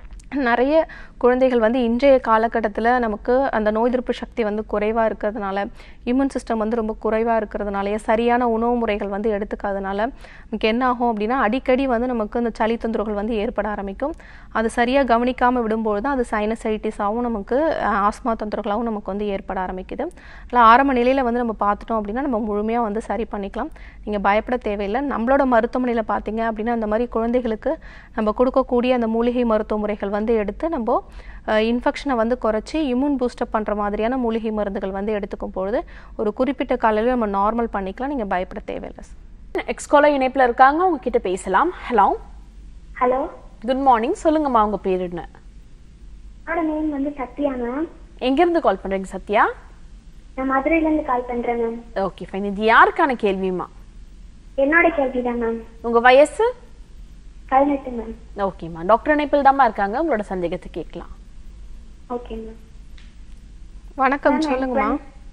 [SPEAKER 2] நிறைய குழந்தைகள் வந்து இன்றைய காலகட்டத்தில் நமக்கு அந்த நோய் எதிர்ப்பு சக்தி வந்து குறைவாக இருக்கிறதுனால இம்யூன் சிஸ்டம் வந்து ரொம்ப குறைவாக இருக்கிறதுனாலயே சரியான உணவு முறைகள் வந்து எடுத்துக்காதனால நமக்கு என்ன ஆகும் அப்படின்னா அடிக்கடி வந்து நமக்கு இந்த சளி தொந்தரவுகள் வந்து ஏற்பட ஆரம்பிக்கும் அது சரியாக கவனிக்காமல் விடும்போது தான் அது சைனசைட்டிஸாகவும் நமக்கு அஹ், ஆஸ்மா தொந்தரவுகளாகவும் நமக்கு வந்து ஏற்பட ஆரம்பிக்குது அதில் ஆரம்ப நிலையில் வந்து நம்ம பார்த்துட்டோம் அப்படின்னா நம்ம முழுமையாக வந்து சரி பண்ணிக்கலாம் நீங்கள் பயப்பட தேவையில்லை நம்மளோட மருத்துவமனையில் பார்த்தீங்க அப்படின்னா அந்த மாதிரி குழந்தைகளுக்கு நம்ம கொடுக்கக்கூடிய அந்த மூலிகை மருத்துவ முறைகள் வந்து எடுத்து நம்ம இன்ஃபெக்ஷனை வந்து குறைச்சி இம்யூன் பூஸ்டப் பண்ணுற மாதிரியான மூலிகை மருந்துகள் வந்து எடுத்துக்கும் பொழுது ஒரு குறிப்பிட்ட காலையில் நம்ம நார்மல் பண்ணிக்கலாம் நீங்கள் பயப்பட தேவையில்லை
[SPEAKER 1] எக்ஸ்காலர் இணைப்புல இருக்காங்க அவங்க கிட்ட பேசலாம் ஹலோ
[SPEAKER 4] ஹலோ
[SPEAKER 1] குட் மார்னிங் சொல்லுங்கம்மா உங்க பேர் என்ன
[SPEAKER 4] என்னோட நேம் வந்து சத்யா மேம்
[SPEAKER 1] எங்க இருந்து கால் பண்றீங்க சத்யா
[SPEAKER 4] நான் மதுரையில இருந்து கால் பண்றேன் மேம்
[SPEAKER 1] ஓகே ஃபைன் இது யாருக்கான கேள்விமா
[SPEAKER 4] என்னோட கேள்வி தான் மேம்
[SPEAKER 1] உங்க வயசு
[SPEAKER 6] பதினெட்டு மேம்
[SPEAKER 1] ஓகேம்மா டாக்டர் இணைப்பில் தாம்மா இருக்காங்க உங்களோட சந்தேகத்தை கேட்கலாம்
[SPEAKER 6] ஓகே மேம்
[SPEAKER 2] வணக்கம் சொல்லுங்கம்மா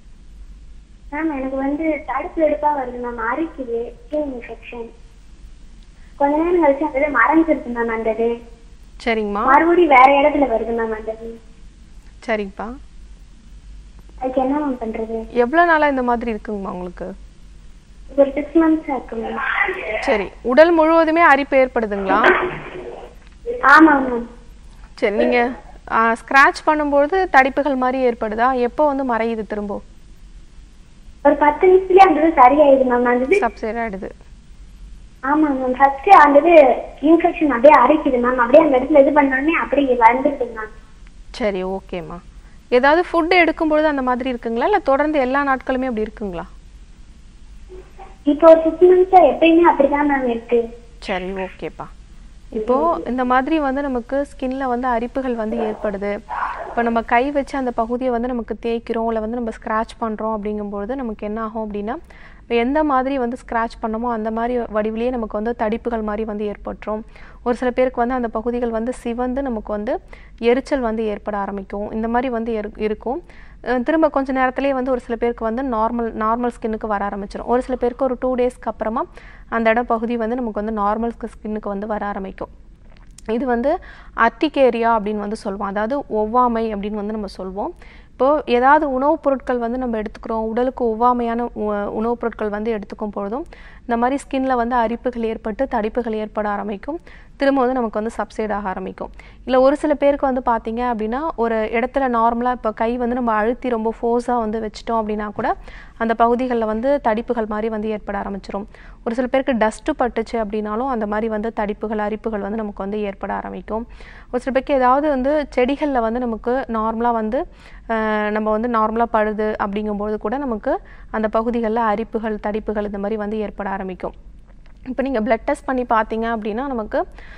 [SPEAKER 6] மேம் எனக்கு வந்து தடுப்பு எடுப்பா வருது மேம் அரிக்குது இன்ஃபெக்ஷன் கொஞ்ச நேரம் கழிச்சு அந்த இது மறைஞ்சிருக்கு மேம் அந்த இது
[SPEAKER 2] சரிங்கம்மா
[SPEAKER 6] மறுபடியும் வேற இடத்துல வருது மேம் அந்த இது
[SPEAKER 2] சரிங்கப்பா
[SPEAKER 6] அதுக்கு என்ன மேம் பண்றது
[SPEAKER 2] எவ்வளோ நாளாக இந்த மாதிரி இருக்குங்கம்மா உங்களுக்கு
[SPEAKER 6] ஒரு சிக்ஸ் மந்த்ஸா இருக்கு மேம்
[SPEAKER 2] சரி உடல் முழுவதுமே அரிப்பு ஏற்படுதுங்களா
[SPEAKER 6] ஆமா மேம்
[SPEAKER 2] சரி நீங்கள் ஸ்க்ராட்ச் பண்ணும்போது தடிப்புகள் மாதிரி ஏற்படுதா எப்போ வந்து மறையுது திரும்ப
[SPEAKER 6] ஒரு பத்து நிமிஷத்துலயே அந்த இது சரியாயிடுது மேம் அந்த இது
[SPEAKER 2] சப்சைட் ஆயிடுது
[SPEAKER 6] ஆமா மேம் ஃபர்ஸ்ட் அந்த இது இன்ஃபெக்ஷன் அப்படியே அரிக்குது மேம் அப்படியே அந்த இடத்துல இது பண்ணோடனே அப்படியே வந்துருது மேம்
[SPEAKER 2] சரி ஓகேம்மா ஏதாவது ஃபுட் எடுக்கும்பொழுது அந்த மாதிரி இருக்குங்களா இல்லை தொடர்ந்து எல்லா நாட்களுமே அப்படி இருக்குங்களா
[SPEAKER 6] இப்போ ஒரு சிக்ஸ் மந்த்ஸா எப்பயுமே அப்படிதான் மேம் இருக்கு
[SPEAKER 2] சரி ஓகேப்பா இப்போ இந்த மாதிரி வந்து நமக்கு ஸ்கின்ல வந்து அரிப்புகள் வந்து ஏற்படுது இப்போ நம்ம கை வச்சு அந்த பகுதியை வந்து நமக்கு தேய்க்கிறோம் இல்லை வந்து நம்ம ஸ்க்ராட்ச் பண்ணுறோம் அப்படிங்கும்பொழுது நமக்கு என்ன ஆகும் அப்படின்னா இப்போ எந்த மாதிரி வந்து ஸ்க்ராட்ச் பண்ணமோ அந்த மாதிரி வடிவிலேயே நமக்கு வந்து தடிப்புகள் மாதிரி வந்து ஏற்பட்டுரும் ஒரு சில பேருக்கு வந்து அந்த பகுதிகள் வந்து சிவந்து நமக்கு வந்து எரிச்சல் வந்து ஏற்பட ஆரம்பிக்கும் இந்த மாதிரி வந்து இரு- இருக்கும் அஹ் திரும்ப கொஞ்ச நேரத்திலேயே வந்து ஒரு சில பேருக்கு வந்து நார்மல் நார்மல் ஸ்கின்னுக்கு வர ஆரம்பிச்சிடும் ஒரு சில பேருக்கு ஒரு டூ டேஸ்க்கு அப்புறமா அந்த இடம் பகுதி வந்து நமக்கு வந்து நார்மல் ஸ்கின்னுக்கு வந்து வர ஆரம்பிக்கும் இது வந்து அர்டிகேரியா அப்படின்னு வந்து சொல்லுவோம் அதாவது ஒவ்வாமை அப்படின்னு வந்து நம்ம சொல்வோம் இப்போது ஏதாவது உணவுப் பொருட்கள் வந்து நம்ம எடுத்துக்கிறோம் உடலுக்கு ஒவ்வாமையான உ- உணவுப் பொருட்கள் வந்து எடுத்துக்கும் பொழுதும் இந்த மாதிரி ஸ்கின்ல வந்து அரிப்புகள் ஏற்பட்டு தடிப்புகள் ஏற்பட ஆரம்பிக்கும் திரும்ப வந்து நமக்கு வந்து சப்சைட் ஆக ஆரம்பிக்கும் இல்லை ஒரு சில பேருக்கு வந்து பார்த்தீங்க அப்படின்னா ஒரு இடத்துல நார்மலாக இப்போ கை வந்து நம்ம அழுத்தி ரொம்ப ஃபோர்ஸாக வந்து வச்சிட்டோம் அப்படின்னா கூட அந்த பகுதிகளில் வந்து தடிப்புகள் மாதிரி வந்து ஏற்பட ஆரம்பிச்சிரும் ஒரு சில பேருக்கு டஸ்ட்டு பட்டுச்சு அப்படின்னாலும் அந்த மாதிரி வந்து தடிப்புகள் அரிப்புகள் வந்து நமக்கு வந்து ஏற்பட ஆரம்பிக்கும் ஒரு சில பேருக்கு ஏதாவது வந்து செடிகளில் வந்து நமக்கு நார்மலாக வந்து அஹ், நம்ம வந்து நார்மலாக படுது அப்படிங்கும்போது கூட நமக்கு அந்த பகுதிகளில் அரிப்புகள் தடிப்புகள் இந்த மாதிரி வந்து ஏற்பட ஆரம்பிக்கும் இப்போ நீங்கள் பிளட் டெஸ்ட் பண்ணி பார்த்தீங்க அப்படின்னா நமக்கு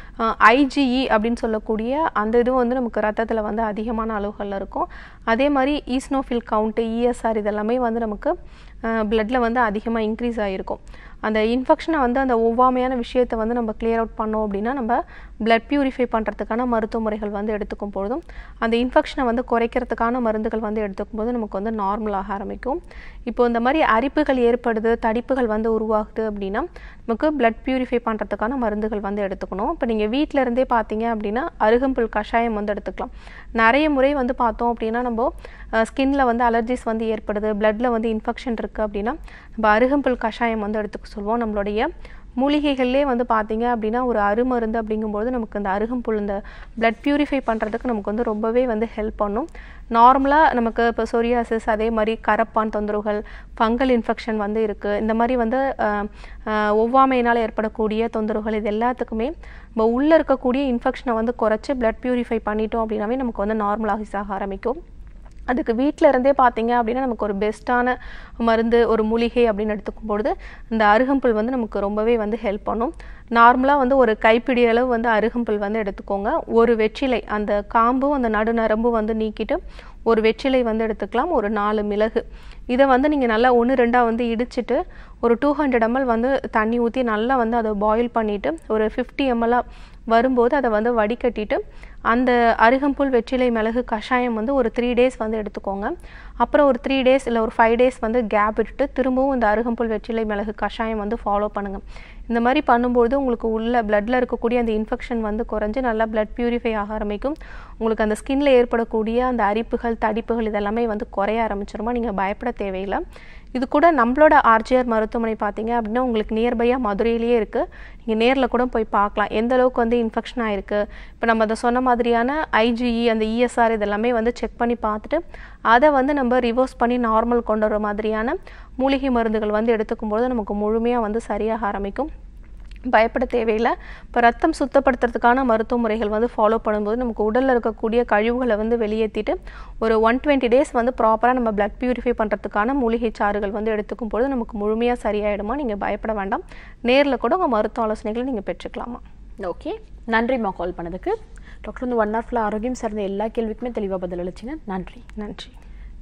[SPEAKER 2] ஐஜிஇ அப்படின்னு சொல்லக்கூடிய அந்த இது வந்து நமக்கு ரத்தத்தில் வந்து அதிகமான அளவுகளில் இருக்கும் அதே மாதிரி ஈஸ்னோஃபில் கவுண்ட்டு இஎஸ்ஆர் இதெல்லாமே வந்து நமக்கு பிளட்ல வந்து அதிகமாக இன்க்ரீஸ் ஆகிருக்கும் அந்த இன்ஃபெக்ஷனை வந்து அந்த ஒவ்வாமையான விஷயத்தை வந்து நம்ம clear அவுட் பண்ணோம் அப்படின்னா நம்ம பிளட் பியூரிஃபை பண்ணுறதுக்கான மருத்துவ முறைகள் வந்து எடுத்துக்கும் பொழுதும் அந்த இன்ஃபெக்ஷனை வந்து குறைக்கிறதுக்கான மருந்துகள் வந்து எடுத்துக்கும் போது நமக்கு வந்து நார்மல் ஆக ஆரம்பிக்கும் இப்போ இந்த மாதிரி அரிப்புகள் ஏற்படுது தடிப்புகள் வந்து உருவாகுது அப்படின்னா நமக்கு பிளட் பியூரிஃபை பண்ணுறதுக்கான மருந்துகள் வந்து எடுத்துக்கணும் இப்போ நீங்கள் வீட்டில் இருந்தே பார்த்தீங்க அப்படின்னா அருகம்புல் கஷாயம் வந்து எடுத்துக்கலாம் நிறைய முறை வந்து பார்த்தோம் அப்படின்னா நம்ம ஸ்கின்ல வந்து அலர்ஜிஸ் வந்து ஏற்படுது பிளட்ல வந்து இன்ஃபெக்ஷன் இருக்குது அப்படின்னா நம்ம அருகம்புல் கஷாயம் வந்து எடுத்துக்க சொல்லுவோம் நம்மளுடைய மூலிகைகள்லே வந்து பார்த்தீங்க அப்படின்னா ஒரு அருமருந்து அப்படிங்கும்போது நமக்கு இந்த அருகம்புல் இந்த பிளட் பியூரிஃபை பண்ணுறதுக்கு நமக்கு வந்து ரொம்பவே வந்து ஹெல்ப் பண்ணும் நார்மலாக நமக்கு இப்போ சொரியாசிஸ் அதே மாதிரி கரப்பான் தொந்தரவுகள் ஃபங்கல் இன்ஃபெக்ஷன் வந்து இருக்குது இந்த மாதிரி வந்து அஹ், அஹ், ஒவ்வாமையினால் ஏற்படக்கூடிய தொந்தரவுகள் இது எல்லாத்துக்குமே நம்ம உள்ளே இருக்கக்கூடிய இன்ஃபெக்ஷனை வந்து குறைச்சி பிளட் பியூரிஃபை பண்ணிட்டோம் அப்படின்னாவே நமக்கு வந்து நார்மலாக ஆக ஆரம்பிக்கும் அதுக்கு வீட்டில் இருந்தே பார்த்தீங்க அப்படின்னா நமக்கு ஒரு பெஸ்ட்டான மருந்து ஒரு மூலிகை அப்படின்னு எடுத்துக்கும் பொழுது இந்த அருகம்புல் வந்து நமக்கு ரொம்பவே வந்து ஹெல்ப் பண்ணும் நார்மலாக வந்து ஒரு கைப்பிடி அளவு வந்து அருகம்புல் வந்து எடுத்துக்கோங்க ஒரு வெற்றிலை அந்த காம்பும் அந்த நடுநரம்பும் வந்து நீக்கிட்டு ஒரு வெற்றிலை வந்து எடுத்துக்கலாம் ஒரு நாலு மிளகு இதை வந்து நீங்கள் நல்லா ஒன்று ரெண்டாக வந்து இடிச்சிட்டு ஒரு டூ ஹண்ட்ரட் எம்எல் வந்து தண்ணி ஊற்றி நல்லா வந்து அதை பாயில் பண்ணிவிட்டு ஒரு ஃபிஃப்டி எம்எல்லாக வரும்போது அதை வந்து வடிகட்டிட்டு அந்த அருகம்புல் வெற்றிலை மிளகு கஷாயம் வந்து ஒரு த்ரீ டேஸ் வந்து எடுத்துக்கோங்க அப்புறம் ஒரு த்ரீ டேஸ் இல்லை ஒரு ஃபைவ் டேஸ் வந்து கேப் விட்டுட்டு திரும்பவும் இந்த அருகம்புல் வெற்றிலை மிளகு கஷாயம் வந்து ஃபாலோ பண்ணுங்கள் இந்த மாதிரி பண்ணும்போது உங்களுக்கு உள்ள பிளட்டில் இருக்கக்கூடிய அந்த இன்ஃபெக்ஷன் வந்து குறைஞ்சு நல்லா பிளட் பியூரிஃபை ஆக ஆரம்பிக்கும் உங்களுக்கு அந்த ஸ்கின்ல ஏற்படக்கூடிய அந்த அரிப்புகள் தடிப்புகள் இதெல்லாமே வந்து குறைய ஆரம்பிச்சிருமா நீங்கள் பயப்பட தேவையில்லை இது கூட நம்மளோட ஆர்ஜிஆர் மருத்துவமனை பார்த்தீங்க அப்படின்னா உங்களுக்கு நியர்பையாக மதுரையிலேயே இருக்குது நீங்கள் நேரில் கூட போய் பார்க்கலாம் எந்த அளவுக்கு வந்து இன்ஃபெக்ஷன் ஆயிருக்கு இப்போ நம்ம அதை சொன்ன மாதிரியான ஐஜிஇ அந்த இஎஸ்ஆர் இதெல்லாமே வந்து செக் பண்ணி பார்த்துட்டு அதை வந்து நம்ம ரிவர்ஸ் பண்ணி நார்மல் கொண்டு வர மாதிரியான மூலிகை மருந்துகள் வந்து எடுத்துக்கும்போது நமக்கு முழுமையாக வந்து சரியாக ஆரம்பிக்கும் பயப்பட தேவையில்லை இப்போ ரத்தம் சுத்தப்படுத்துறதுக்கான மருத்துவ முறைகள் வந்து ஃபாலோ பண்ணும்போது நமக்கு உடலில் இருக்கக்கூடிய கழிவுகளை வந்து வெளியேற்றிட்டு ஒரு ஒன் டுவெண்ட்டி டேஸ் வந்து ப்ராப்பராக நம்ம பிளட் பியூரிஃபை பண்ணுறதுக்கான மூலிகை சாறுகள் வந்து எடுத்துக்கும் பொழுது நமக்கு முழுமையாக சரியாயிடுமா நீங்கள் பயப்பட வேண்டாம் நேரில் கூட உங்கள் மருத்துவ ஆலோசனைகளை நீங்கள் பெற்றுக்கலாமா
[SPEAKER 1] ஓகே நன்றிம்மா கால் பண்ணதுக்கு டாக்டர் வந்து ஒன் ஹவர் ஃபுல்லாக ஆரோக்கியம் சார்ந்த எல்லா கேள்விக்குமே தெளிவாக பதில் அளிச்சிங்க நன்றி
[SPEAKER 2] நன்றி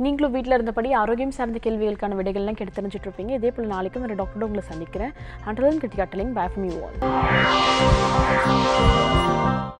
[SPEAKER 1] நீங்களும் வீட்டில் இருந்தபடி ஆரோக்கியம் சார்ந்த கேள்விகளுக்கான விடைகள்லாம் கேட்டு தெரிஞ்சுட்டு இருப்பீங்க இதே போல் நாளைக்கும் ஒரு டாக்டரோட உங்களை சந்திக்கிறேன் அண்டலன் Kiruthika telling back from you all